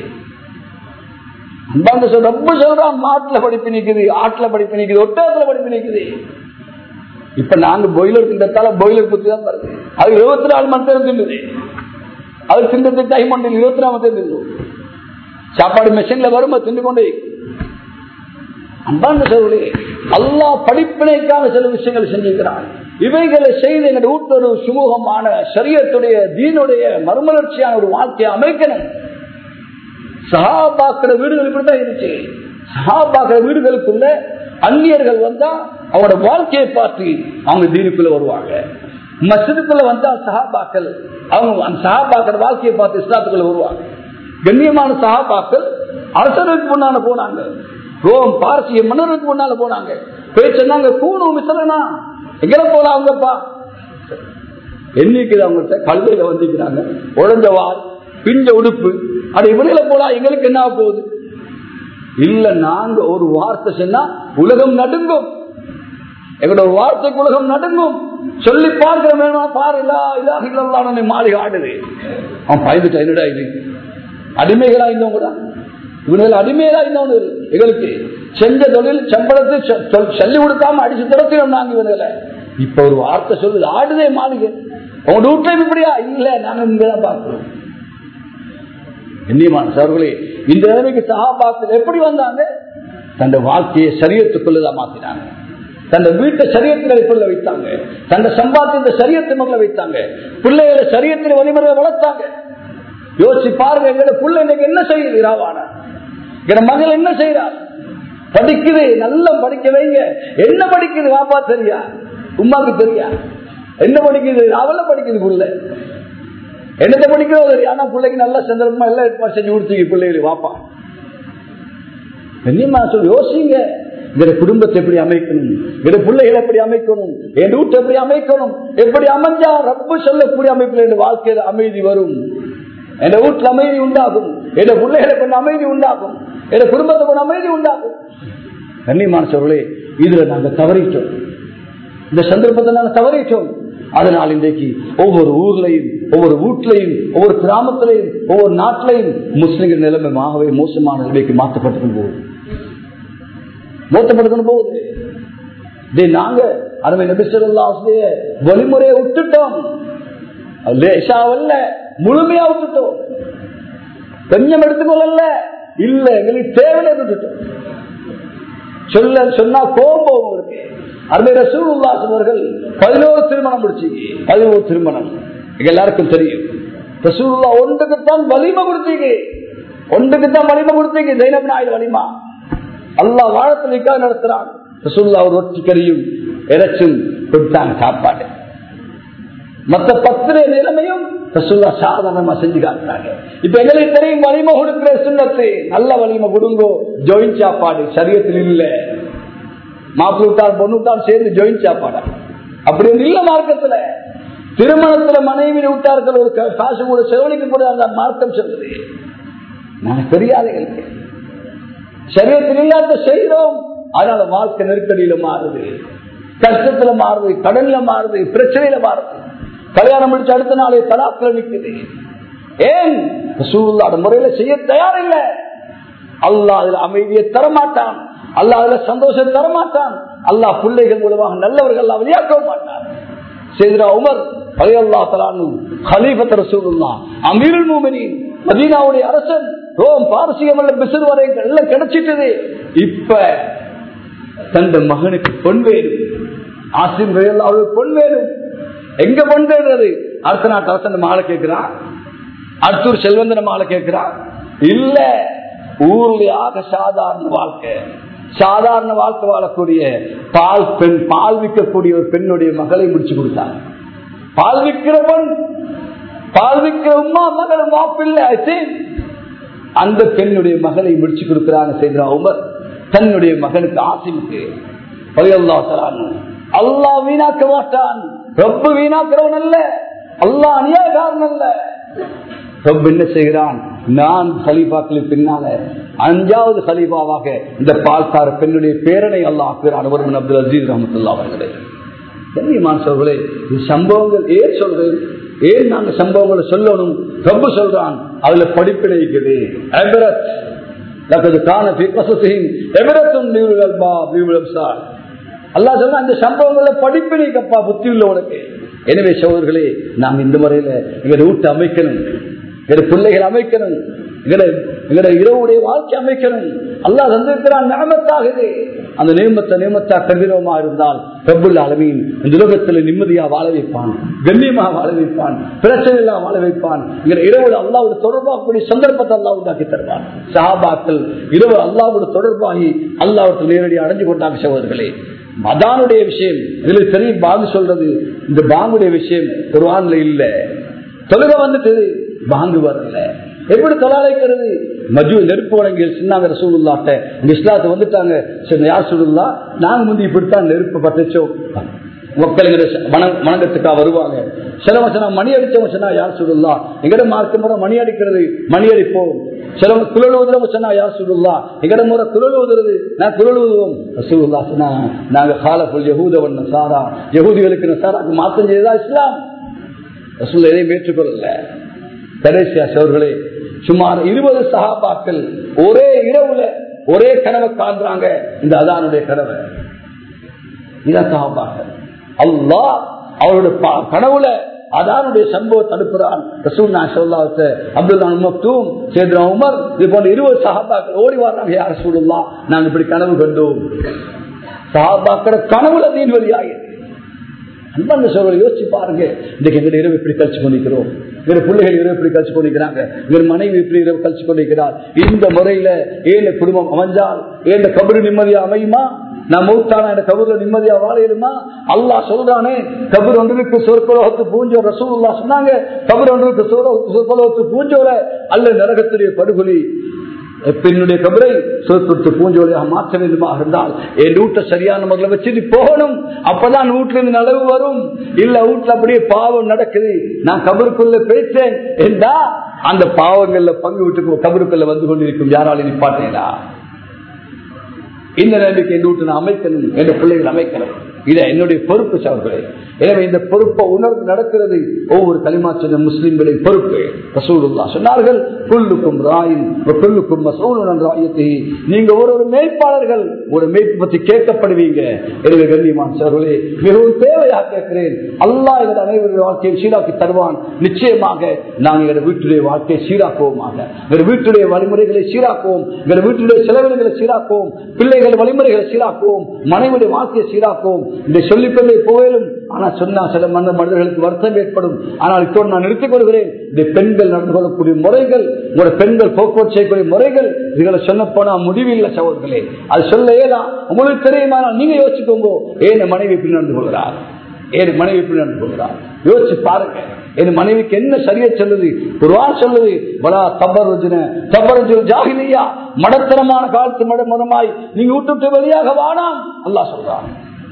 ரொம்ப சொல்றான் மாட்டுல படிப்பு நிக்குது ஆட்டுல படிப்பு நிக்குது ஒட்டகத்துல படிப்பு நிக்குது இப்ப நாங்க பாய்லர் திண்டத்தால பாய்லர் குத்தி தான் வருது அது இருபத்தி நாலு மணி நேரம் தின்னுது அது திண்டத்தை டைம் ஒன்றில் இருபத்தி நாலு மணி நேரம் சாப்பாடு மெஷின்ல வரும் தின்னு கொண்டே அன்பாந்த சொல்லே அல்லா படிப்பினைக்காக சில விஷயங்கள் செஞ்சிருக்கிறான் இவைகளை செய்து எங்களுடைய ஊட்டொரு சுமூகமான சரியத்துடைய தீனுடைய மறுமலர்ச்சியான ஒரு வாழ்க்கையை அமைக்கணும் சகாபாக்கிற வீடுகள் இப்படித்தான் இருந்துச்சு சகாபாக்கிற வீடுகளுக்குள்ள அந்நியர்கள் வந்தா அவங்களோட வாழ்க்கையை பார்த்து அவங்க தீனுக்குள்ள வருவாங்க மசிதுக்குள்ள வந்தா சகாபாக்கள் அவங்க அந்த சகாபாக்கிற வாழ்க்கையை பார்த்து இஸ்லாத்துக்குள்ள வருவாங்க கண்ணியமான சகாபாக்கள் அரசருக்கு முன்னால போனாங்க ரோம் பார்சிய மன்னருக்கு முன்னால போனாங்க போய் சொன்னாங்க கூணும் மிசலனா எங்களை போலாங்கப்பா என்னைக்கு அவங்கள்ட்ட கல்வியில வந்திருக்கிறாங்க உழந்த வால் பிஞ்ச உடுப்பு அது இவர்களை போலா எங்களுக்கு என்ன போகுது இல்ல நாங்க ஒரு வார்த்தை சொன்னா உலகம் நடுங்கும் எங்களோட ஒரு வார்த்தைக்கு உலகம் நடுங்கும் சொல்லி பார்க்கிற வேணுமா பாரு இல்லா இதாக மாளிகை ஆடுது அவன் பயந்துட்டா என்னடா இது அடிமைகளா இருந்தவங்க கூட இவர்கள் அடிமையா இருந்தவங்க எங்களுக்கு செஞ்ச தொழில் சம்பளத்தை சொல்லி கொடுக்காம அடிச்சு திறத்தினோம் நாங்க இவர்களை இப்ப ஒரு வார்த்தை சொல்லுது ஆடுதே மாளிகை உங்க வீட்டுல இப்படியா இல்ல நாங்க இங்கதான் பாக்குறோம் கண்ணியமான சார்களே இந்த நிலைமைக்கு சகாபாத்தில் எப்படி வந்தாங்க தன் வாழ்க்கையை சரியத்துக்குள்ளதான் மாத்தினாங்க தன் வீட்டை சரியத்தில் கொள்ள வைத்தாங்க தன் சம்பாத்தியத்தை சரியத்தை முதல்ல வைத்தாங்க பிள்ளைகளை சரியத்தில் வழிமுறையை வளர்த்தாங்க யோசிச்சு பாருங்க எங்களோட பிள்ளை இன்னைக்கு என்ன செய்யுது ராவான எங்க மகள் என்ன செய்யறா படிக்குது நல்லா படிக்க வைங்க என்ன படிக்குது வாப்பா தெரியா உமாக்கு தெரியா என்ன படிக்குது அவள படிக்குது புள்ள என்னத்தை படிக்கிறோம் சரி ஆனா பிள்ளைக்கு நல்ல சந்தர்ப்பமா எல்லாம் ஏற்பாடு செஞ்சு கொடுத்தீங்க பிள்ளைகளுக்கு வாப்பா கண்ணியமா சொல்லி யோசிங்க இந்த குடும்பத்தை எப்படி அமைக்கணும் இந்த பிள்ளைகளை எப்படி அமைக்கணும் என் வீட்டை எப்படி அமைக்கணும் எப்படி அமைஞ்சா ரப்பு சொல்லக்கூடிய அமைப்பில் என் வாழ்க்கையில அமைதி வரும் என் வீட்டுல அமைதி உண்டாகும் என் பிள்ளைகளை கொண்டு அமைதி உண்டாகும் என் குடும்பத்தை கொண்டு அமைதி உண்டாகும் கண்ணியமான சொல்லே இதுல நாங்க தவறிட்டோம் இந்த சந்தர்ப்பத்தை நாங்க தவறிட்டோம் அதனால் இன்றைக்கு ஒவ்வொரு ஊர்லையும் ஒவ்வொரு வீட்லையும் ஒவ்வொரு கிராமத்திலையும் ஒவ்வொரு நாட்டிலையும் முஸ்லிம்கள் நிலைமை ஆகவே மோசமான நிலைமைக்கு மாற்றப்பட்டு போகுது மூத்தப்படுத்தணும் போகுது இதே நாங்க அருமை நபிசல்லாசிய வழிமுறையை விட்டுட்டோம் லேசாவல்ல முழுமையா விட்டுட்டோம் கொஞ்சம் எடுத்துக்கொள்ளல இல்ல எங்களுக்கு தேவையில்லை விட்டுட்டோம் சொல்ல சொன்னா கோபம் உங்களுக்கு அருமை ரசூலுல்லாஸ் அவர்கள் பதினோரு திருமணம் முடிச்சீங்க பதினோரு திருமணம் எங்க எல்லாருக்கும் தெரியும் ரசூலுல்லா ஒன்றுக்குத்தான் வலிமை கொடுத்தீங்க ஒன்றுக்குத்தான் வலிமை கொடுத்தீங்க ஜெயினப் நாயுடு வலிமா அல்லா வாழத்திற்காக நடத்துறான் ரசூல்லா ஒரு ரொட்டி கறியும் இறைச்சும் கொடுத்தாங்க சாப்பாடு மத்த பத்திர நிலைமையும் ரசூல்லா சாதாரணமா செஞ்சு காட்டுறாங்க இப்ப எங்களுக்கு தெரியும் வலிமை கொடுக்கிற சுண்ணத்து நல்ல வலிமை கொடுங்கோ ஜோயின் சாப்பாடு சரியத்தில் இல்ல மாப்பிள்ளை விட்டால் பொண்ணு விட்டால் சேர்ந்து ஜோயின் சாப்பாடா அப்படி ஒன்று இல்ல மார்க்கத்துல திருமணத்துல மனைவி விட்டார்கள் ஒரு காசு கூட செலவழிக்க கூட அந்த மார்க்கம் சொல்லுது நான் பெரியாதைகளுக்கு சரீரத்தில் இல்லாத செய்கிறோம் அதனால வாழ்க்கை நெருக்கடியில மாறுது கஷ்டத்துல மாறுது கடன்ல மாறுது பிரச்சனையில மாறுது கல்யாணம் முடிச்சு அடுத்த நாளே தலாக்கில் நிற்குது ஏன் சூழ்நாடு முறையில செய்ய தயாரில்லை அல்லா அதுல அமைதியை தரமாட்டான் அல்லா அதுல சந்தோஷம் தரமாட்டான் அல்லா பிள்ளைகள் மூலமாக நல்லவர்கள் வெளியாக்க மாட்டான் செய்திரா உமர் அலையல்லா தலானு ஹலீபத் ரசூலுல்லா அமீருல் மூமினின் மதீனாவுடைய அரசன் ரோம் பாரசீகம் பிசிறு வரை எல்லாம் கிடைச்சிட்டது இப்ப தந்த மகனுக்கு பொன் வேணும் ஆசிம் அவருக்கு பொன் வேணும் எங்க பொன் தேடுறது அடுத்த நாட்டு அரசன் மாலை கேட்கிறான் அடுத்தூர் செல்வந்தன மாலை கேட்கிறான் இல்ல ஊர்லயாக சாதாரண வாழ்க்கை சாதாரண வாழ்க்கை வாழக்கூடிய பால் பெண் பால் விற்கக்கூடிய ஒரு பெண்ணுடைய மகளை முடிச்சு கொடுத்தாங்க பால் விற்கிற பெண் பால் விற்கிற உமா மகள் மாப்பிள்ளை அந்த பெண்ணுடைய மகளை முடிச்சு கொடுக்கிறாங்க செய்தா உமர் தன்னுடைய மகனுக்கு ஆசிமுக்கு அல்லா வீணாக்க மாட்டான் ரொம்ப வீணாக்கிறவன் அல்ல அல்லா அநியாயக்காரன் அல்ல ரொம்ப என்ன செய்கிறான் நான் ஹலீஃபாக்களின் பின்னால அஞ்சாவது ஹலீஃபாவாக இந்த பால்கார பெண்ணுடைய பேரனை அல்லா ஆக்குகிறான் ஒருவன் அப்துல் அசீஸ் ரஹமத்துல்லா அவர்களே கண்ணியமான சொல்களே இந்த சம்பவங்கள் ஏன் சொல்றேன் ஏன் நாங்க சம்பவங்களை சொல்லணும் ரொம்ப சொல்றான் அதுல படிப்பினை இருக்குது அல்லா சொன்ன அந்த சம்பவங்கள படிப்பினை கப்பா புத்தி உள்ளவனுக்கு எனவே சோதர்களே நாம் இந்த முறையில எங்களை வீட்டு அமைக்கணும் எங்களை பிள்ளைகள் அமைக்கணும் எங்களை எங்களை இரவுடைய வாழ்க்கை அமைக்கணும் அல்லா தந்திருக்கிறான் நியமத்தாகுது அந்த நியமத்தை நியமத்தா கருவிரமா இருந்தால் பிரபுல் அளவின் இந்த உலகத்தில் நிம்மதியா வாழ வைப்பான் கண்ணியமா வாழ வைப்பான் பிரச்சனை எல்லாம் வாழ வைப்பான் எங்களை இரவு அல்லாவோட தொடர்பாகக்கூடிய சந்தர்ப்பத்தை அல்லா உண்டாக்கி தருவான் சஹாபாக்கள் இரவு அல்லாவோட தொடர்பாகி அல்லாவுக்கு நேரடி அடைஞ்சு கொண்டாங்க சகோதரர்களே மதானுடைய விஷயம் இதுல தெரியும் பாங்கு சொல்றது இந்த பாங்குடைய விஷயம் ஒரு ஆண்ல இல்ல தொழுக வந்துட்டு பாங்கு வரல எப்படி தொழிலைக்கிறது மஜு நெருப்பு வழங்கி சொன்னாங்க ரசூலுல்லாட்ட இந்த இஸ்லாத்து வந்துட்டாங்க சரி யார் சொல்லுங்களா நாங்க முந்தி இப்படித்தான் நெருப்பு பட்டுச்சோம் மக்கள் வணங்கத்துக்காக வருவாங்க சிலவங்க சொன்னா மணி அடிச்சவங்க சொன்னா யார் சொல்லுங்களா எங்கட மார்க்க முறை மணி அடிக்கிறது மணி அடிப்போம் சிலவங்க குரல் ஊதுறவங்க சொன்னா யார் சொல்லுங்களா எங்கட முறை குரல் ஊதுறது நான் குரல் ஊதுவோம் ரசூலுல்லா சொன்னா நாங்க காலப்புல் யகூதவன் சாரா யகூதிகளுக்கு நசாராக்கு மாற்றம் செய்ததா இஸ்லாம் ரசூல் எதையும் ஏற்றுக்கொள்ளல கடைசியா சோர்களே சுமார் இருபது சகாபாக்கள் ஒரே இரவுல ஒரே கனவை காண்றாங்க இந்த அதானுடைய கனவை இதான் சகாபாக்கள் அல்லா அவருடைய கனவுல அதானுடைய சம்பவத்தை தடுப்புறான் ரசூல் நான் சொல்லாத்த அப்துல்லா மக்தூம் சேத்ரா உமர் இது போன்ற இருபது சகாபாக்கள் ஓடி வர்றாங்க யார் சூழல்லா நான் இப்படி கனவு கண்டோம் சகாபாக்கிற கனவுல தீன் வழியாகிறது அன்பான சோழர்கள் யோசிச்சு பாருங்க இன்னைக்கு எங்க இரவு இப்படி கழிச்சு கொண்டிருக்கிறோம் வேற பிள்ளைகள் இரவு இப்படி கழிச்சு கொண்டிருக்கிறாங்க வேற மனைவி இப்படி இரவு கழிச்சு கொண்டிருக்கிறார் இந்த முறையில ஏழு குடும்பம் அமைஞ்சால் ஏழு கபரு நிம்மதியா அமையுமா நான் மூத்தான இந்த கபூர்ல நிம்மதியா வாழையிடுமா அல்லாஹ் சொல்றானே கபூர் ஒன்றுக்கு சொற்கலோகத்து பூஞ்சோர ரசூலுல்லா சொன்னாங்க கபூர் ஒன்றுக்கு சொற்கலோகத்து பூஞ்சோர அல்ல நரகத்துடைய படுகொலி பெண்ணுடைய கபரை சொற்கொடுத்து பூஞ்சோலியாக மாற்ற வேண்டுமா இருந்தால் என் வீட்டை சரியான முறையில் வச்சு நீ போகணும் அப்பதான் வீட்டுல இருந்து நலவு வரும் இல்ல வீட்டுல அப்படியே பாவம் நடக்குது நான் கபருக்குள்ள பேசேன் என்றா அந்த பாவங்கள்ல பங்கு விட்டு கபருக்குள்ள வந்து கொண்டிருக்கும் யாராலும் நிப்பாட்டேனா இந்த நிலைமைக்கு என் வீட்டு நான் அமைக்கணும் என் பிள்ளைகள் அமைக்கணும் இதை என்னுடைய பொறுப்பு சவர்களே எனவே இந்த பொறுப்பை உணர்ந்து நடக்கிறது ஒவ்வொரு களிமாச்சன முஸ்லிம்களின் பொறுப்பு ரசூலுல்லா சொன்னார்கள் புல்லுக்கும் ராயின் புல்லுக்கும் மசூலன் ராயத்தை நீங்க ஒரு ஒரு மேய்ப்பாளர்கள் ஒரு மேய்ப்பு பத்தி கேட்கப்படுவீங்க எனவே கண்ணியமான சவர்களே மிகவும் தேவையாக கேட்கிறேன் அல்லாஹ் எங்கள் அனைவருடைய வாழ்க்கையை சீராக்கி தருவான் நிச்சயமாக நாங்கள் எங்கள் வீட்டுடைய வாழ்க்கையை சீராக்குவோமாக எங்கள் வீட்டுடைய வழிமுறைகளை சீராக்குவோம் எங்கள் வீட்டுடைய செலவினங்களை சீராக்குவோம் பிள்ளைகள் வழிமுறைகளை சீராக்குவோம் மனைவியுடைய வாழ்க்கையை சீராக்குவோம் இந்த சொல்லிக்கொண்டே போயிலும் ஆனா சொன்னா சில மன்ன மனிதர்களுக்கு வருத்தம் ஏற்படும் ஆனால் இப்போ நான் நிறுத்திக் கொள்கிறேன் இந்த பெண்கள் நடந்து கொள்ளக்கூடிய முறைகள் உங்களோட பெண்கள் போக்குவரத்து செய்யக்கூடிய முறைகள் இதுகளை சொன்ன போனா முடிவில்லை சகோதரர்களே அது சொல்ல ஏதான் உங்களுக்கு தெரியுமா நீங்க யோசிக்கோங்க ஏன் மனைவி இப்படி நடந்து கொள்கிறார் ஏன் மனைவி இப்படி நடந்து கொள்கிறார் யோசிச்சு பாருங்க என் மனைவிக்கு என்ன சரியா சொல்லுது குருவான் சொல்லுது பலா தபருஜன தபருஜு ஜாகிலியா மடத்தனமான காலத்து மடமனமாய் நீங்க விட்டு வெளியாக வானாம் அல்லா சொல்றான்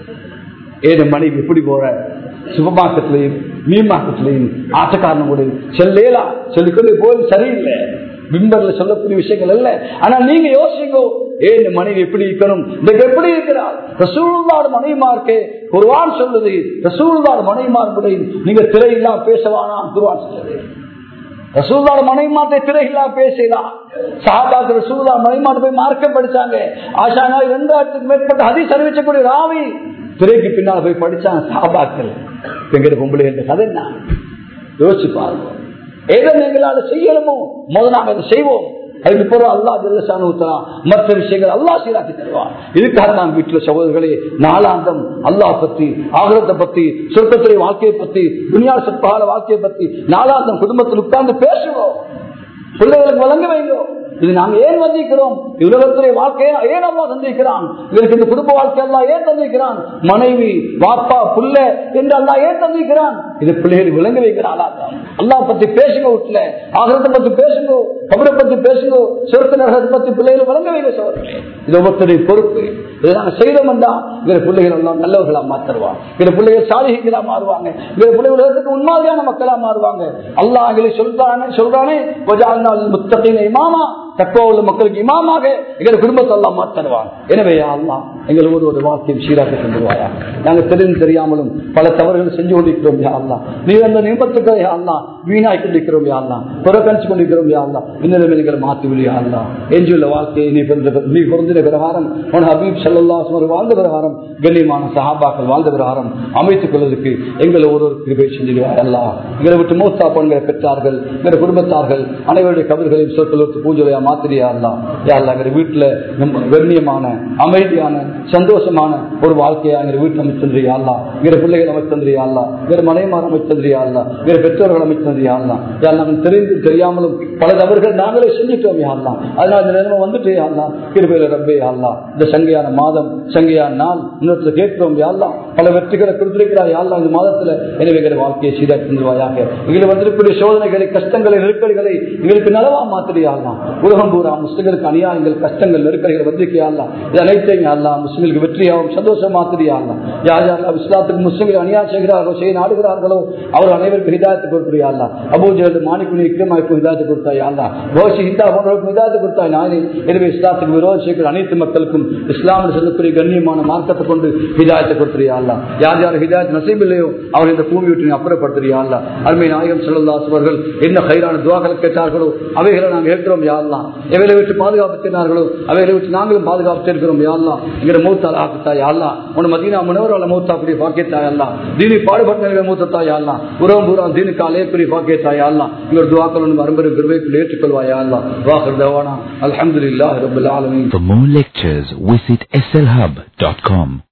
ஏன் மனைவி எப்படி போற சுபமாக்கத்திலையும் மீமாக்கத்திலையும் ஆட்டக்காரன் கூட செல்லேலா சொல்லிக்கொண்டு போய் சரியில்லை பிம்பர்ல சொல்லக்கூடிய விஷயங்கள் அல்ல ஆனா நீங்க யோசிங்க ஏன் மனைவி எப்படி இருக்கணும் இன்னைக்கு எப்படி இருக்கிறார் ரசூழ்வாடு மனைவிமார்க்கே குருவான் சொல்லுது ரசூழ்வாடு மனைவிமார்களை நீங்க திரையில்லாம் பேசவானாம் குருவான் சொல்லுது ரசூல்லாட மனைமாட்டை திரைகளா பேசலாம் சாபாக்கு ரசூல்லா மனைமாட்டு போய் மார்க்கம் படிச்சாங்க ஆஷானா இரண்டாயிரத்துக்கு மேற்பட்ட ஹதீஸ் அறிவிச்சக்கூடிய ராவி திரைக்கு பின்னால் போய் படிச்சாங்க சாபாக்கள் எங்கிட்ட பொம்பளை என்ற கதை என்ன யோசிச்சு பாருங்க எதை எங்களால் செய்யணுமோ முதல் நாங்கள் அதை செய்வோம் அதுக்கு பிறகு அல்லா ஜல்லசான ஊத்தலாம் மற்ற விஷயங்கள் அல்லா சீராக்கி தருவான் இதுக்காக நான் வீட்டுல சகோதரர்களே நாலாந்தம் அல்லாஹ் பத்தி ஆகலத்தை பத்தி சொர்க்கத்துடைய வாழ்க்கையை பத்தி துனியா சொற்பால வாழ்க்கையை பத்தி நாலாந்தம் குடும்பத்தில் உட்கார்ந்து பேசுவோம் பிள்ளைகளுக்கு வழங்க வைங்க இது நாங்க ஏன் வந்திருக்கிறோம் உலகத்துடைய வாழ்க்கையை ஏன் அல்லா தந்திருக்கிறான் இதற்கு இந்த குடும்ப வாழ்க்கை எல்லாம் ஏன் தந்திருக்கிறான் மனைவி வாப்பா புள்ள என்று அல்லா ஏன் தந்திருக்கிறான் இது பிள்ளைகள் விளங்க வைக்கிறான் அல்லா பத்தி பேசுங்க வீட்டுல ஆகலத்தை பத்தி பேசுங்க கபரை பத்தி பேசுங்க சொர்க்க நரகத்தை பத்தி பிள்ளைகள் விளங்க வைங்க சோழர்களே இது ஒவ்வொருத்தருடைய பொறுப்பு இதை நாங்க செய்தோம் தான் இவர பிள்ளைகள் எல்லாம் நல்லவர்களா மாத்தருவாங்க இவர பிள்ளைகள் சாதிகளா மாறுவாங்க இவர பிள்ளைகள் உலகத்துக்கு உண்மையான மக்களா மாறுவாங்க அல்லாஹ் எங்களை சொல்றானே சொல்றானே முத்தகையின இமாமா தக்குவா உள்ள மக்களுக்கு இமாமாக எங்கள் குடும்பத்தை எல்லாம் மாத்தருவாங்க எனவே அல்லா எங்கள் ஒவ்வொரு வாழ்க்கையும் சீராக கொண்டுருவாயா நாங்கள் தெரிந்து தெரியாமலும் பல தவறுகள் செஞ்சு கொண்டிருக்கிறோம் யா அல்லா நீ அந்த நிபத்துக்களை யா அல்லா வீணாய் கொண்டிருக்கிறோம் யா அல்லா புறக்கணிச்சு கொண்டிருக்கிறோம் யா அல்லா இன்னும் எங்களை மாற்றி விழியா அல்லா எஞ்சுள்ள வாழ்க்கையை நீ பிறந்த நீ பிறந்த பிரகாரம் உன் ஹபீப் சல்லா வாழ்ந்த பிரகாரம் கண்ணியமான சஹாபாக்கள் வாழ்ந்த பிரகாரம் அமைத்துக் கொள்வதற்கு எங்களை ஒருவர் கிருபை செஞ்சிருவார் அல்லா எங்களை விட்டு மூத்தா பொண்களை பெற்றார்கள் எங்கள் குடும்பத்தார்கள் அனைவருடைய கபர்களையும் சொற்களுக்கு பூஜையா மாத்திரியா அல்லா யா அல்லா எங்க வீட்டுல நம்ம கண்ணியமான அமைதியான சந்தோஷமான ஒரு வாழ்க்கையா எங்க வீட்டில் அமைச்சந்திரியா அல்லா எங்க பிள்ளைகள் அமைச்சந்திரியா அல்லா வேற மனைமார் அமைச்சந்திரியா அல்லா வேற பெற்றோர்கள் அமைச்சந்திரியா அல்லா யா நம்ம தெரிந்து தெரியாமலும் பல தவறுகள் நாங்களே செஞ்சுட்டோம் யா அல்லா அதனால இந்த நிலைமை வந்துட்டே அல்லா கிருபையில ரப்பே அல்லா இந்த சங்கையான மாதம் சங்கையான நாள் இன்னொருத்தர் கேட்கிறோம் யா அல்லா பல வெற்றிகளை கொடுத்திருக்கிறார் யா அல்லா இந்த மாதத்துல எனவே எங்களை வாழ்க்கையை சீராக்கி தந்துருவாயாக எங்களுக்கு வந்திருக்கக்கூடிய சோதனைகளை கஷ்டங்களை நெருக்கடிகளை எங்களுக்கு நலவா மாத்திரியா அல்லா உலகம் பூரா முஸ்லிம்களுக்கு அநியாயங்கள் கஷ்டங்கள் நெருக்கடிகள் வந்திருக்கியா அல்லா இது அனைத்தையும் அல்லா முஸ்லிம்களுக்கு வெற்றியாகவும் சந்தோஷம் மாத்திரியா அல்லா யார் யாரெல்லாம் இஸ்லாத்துக்கு முஸ்லிம்கள் அநியாயம் செய்கிறார்களோ செய்ய நாடுகிறார்களோ அவர் அனைவருக்கும் ஹிதாயத்து கொடுக்குறியா அல்லா அபூஜல் மாணிக்குனி இக்கிரமாய்க்கும் ஹிதாயத்து கொடுத்தாய் அல்லா கோஷி ஹிந்தா போன்றவருக்கும் ஹிதாயத்து கொடுத்தாய் நானே எனவே இஸ்லாத்துக்கு விரோதம் செய்கிற அனைத்து மக்களுக்கும் இஸ்லாமில் சொல்லக்கூடிய கண்ணியமான மார்க்கத்தை கொண்டு ஹிதாயத்தை கொடுத்துறியா அல்லா யார் யார் ஹிதாயத் நசீப் இல்லையோ அவர் இந்த பூமி விட்டு நீ அப்புறப்படுத்துறியா அல்லா அருமை நாயகம் செல்லல்லாஸ் அவர்கள் என்ன கைரான துவாக்கள் கேட்டார்களோ அவைகளை நாங்கள் ஏற்கிறோம் யாரெல்லாம் எவைகளை விட்டு பாதுகாப்புத்தினார்களோ அவைகளை விட்டு நாங்களும் பாதுகாப்பு இருக்கிறோம் யாரெல்லாம் எங்கிற மூத்தால் ஆக்குத்தா யாரெல்லாம் உன் மதீனா முனவரால் மூத்தா அப்படி பாக்கியத்தா யாரெல்லாம் தீனி பாடுபட்ட மூத்தத்தா யாரெல்லாம் உறவு பூரா தீனுக்கு அலையக்குரிய பாக்கியத்தா யாரெல்லாம் எங்கள் துவாக்கள் ஒன்று அரும்பெரும் கிருவைக்குள் ஏற்றுக்கொள்வா யாரெல்லாம் வாஹர் தவானா அலமதுல்லா ரபுல் ஆலமீன் For more lectures, visit slhub.com.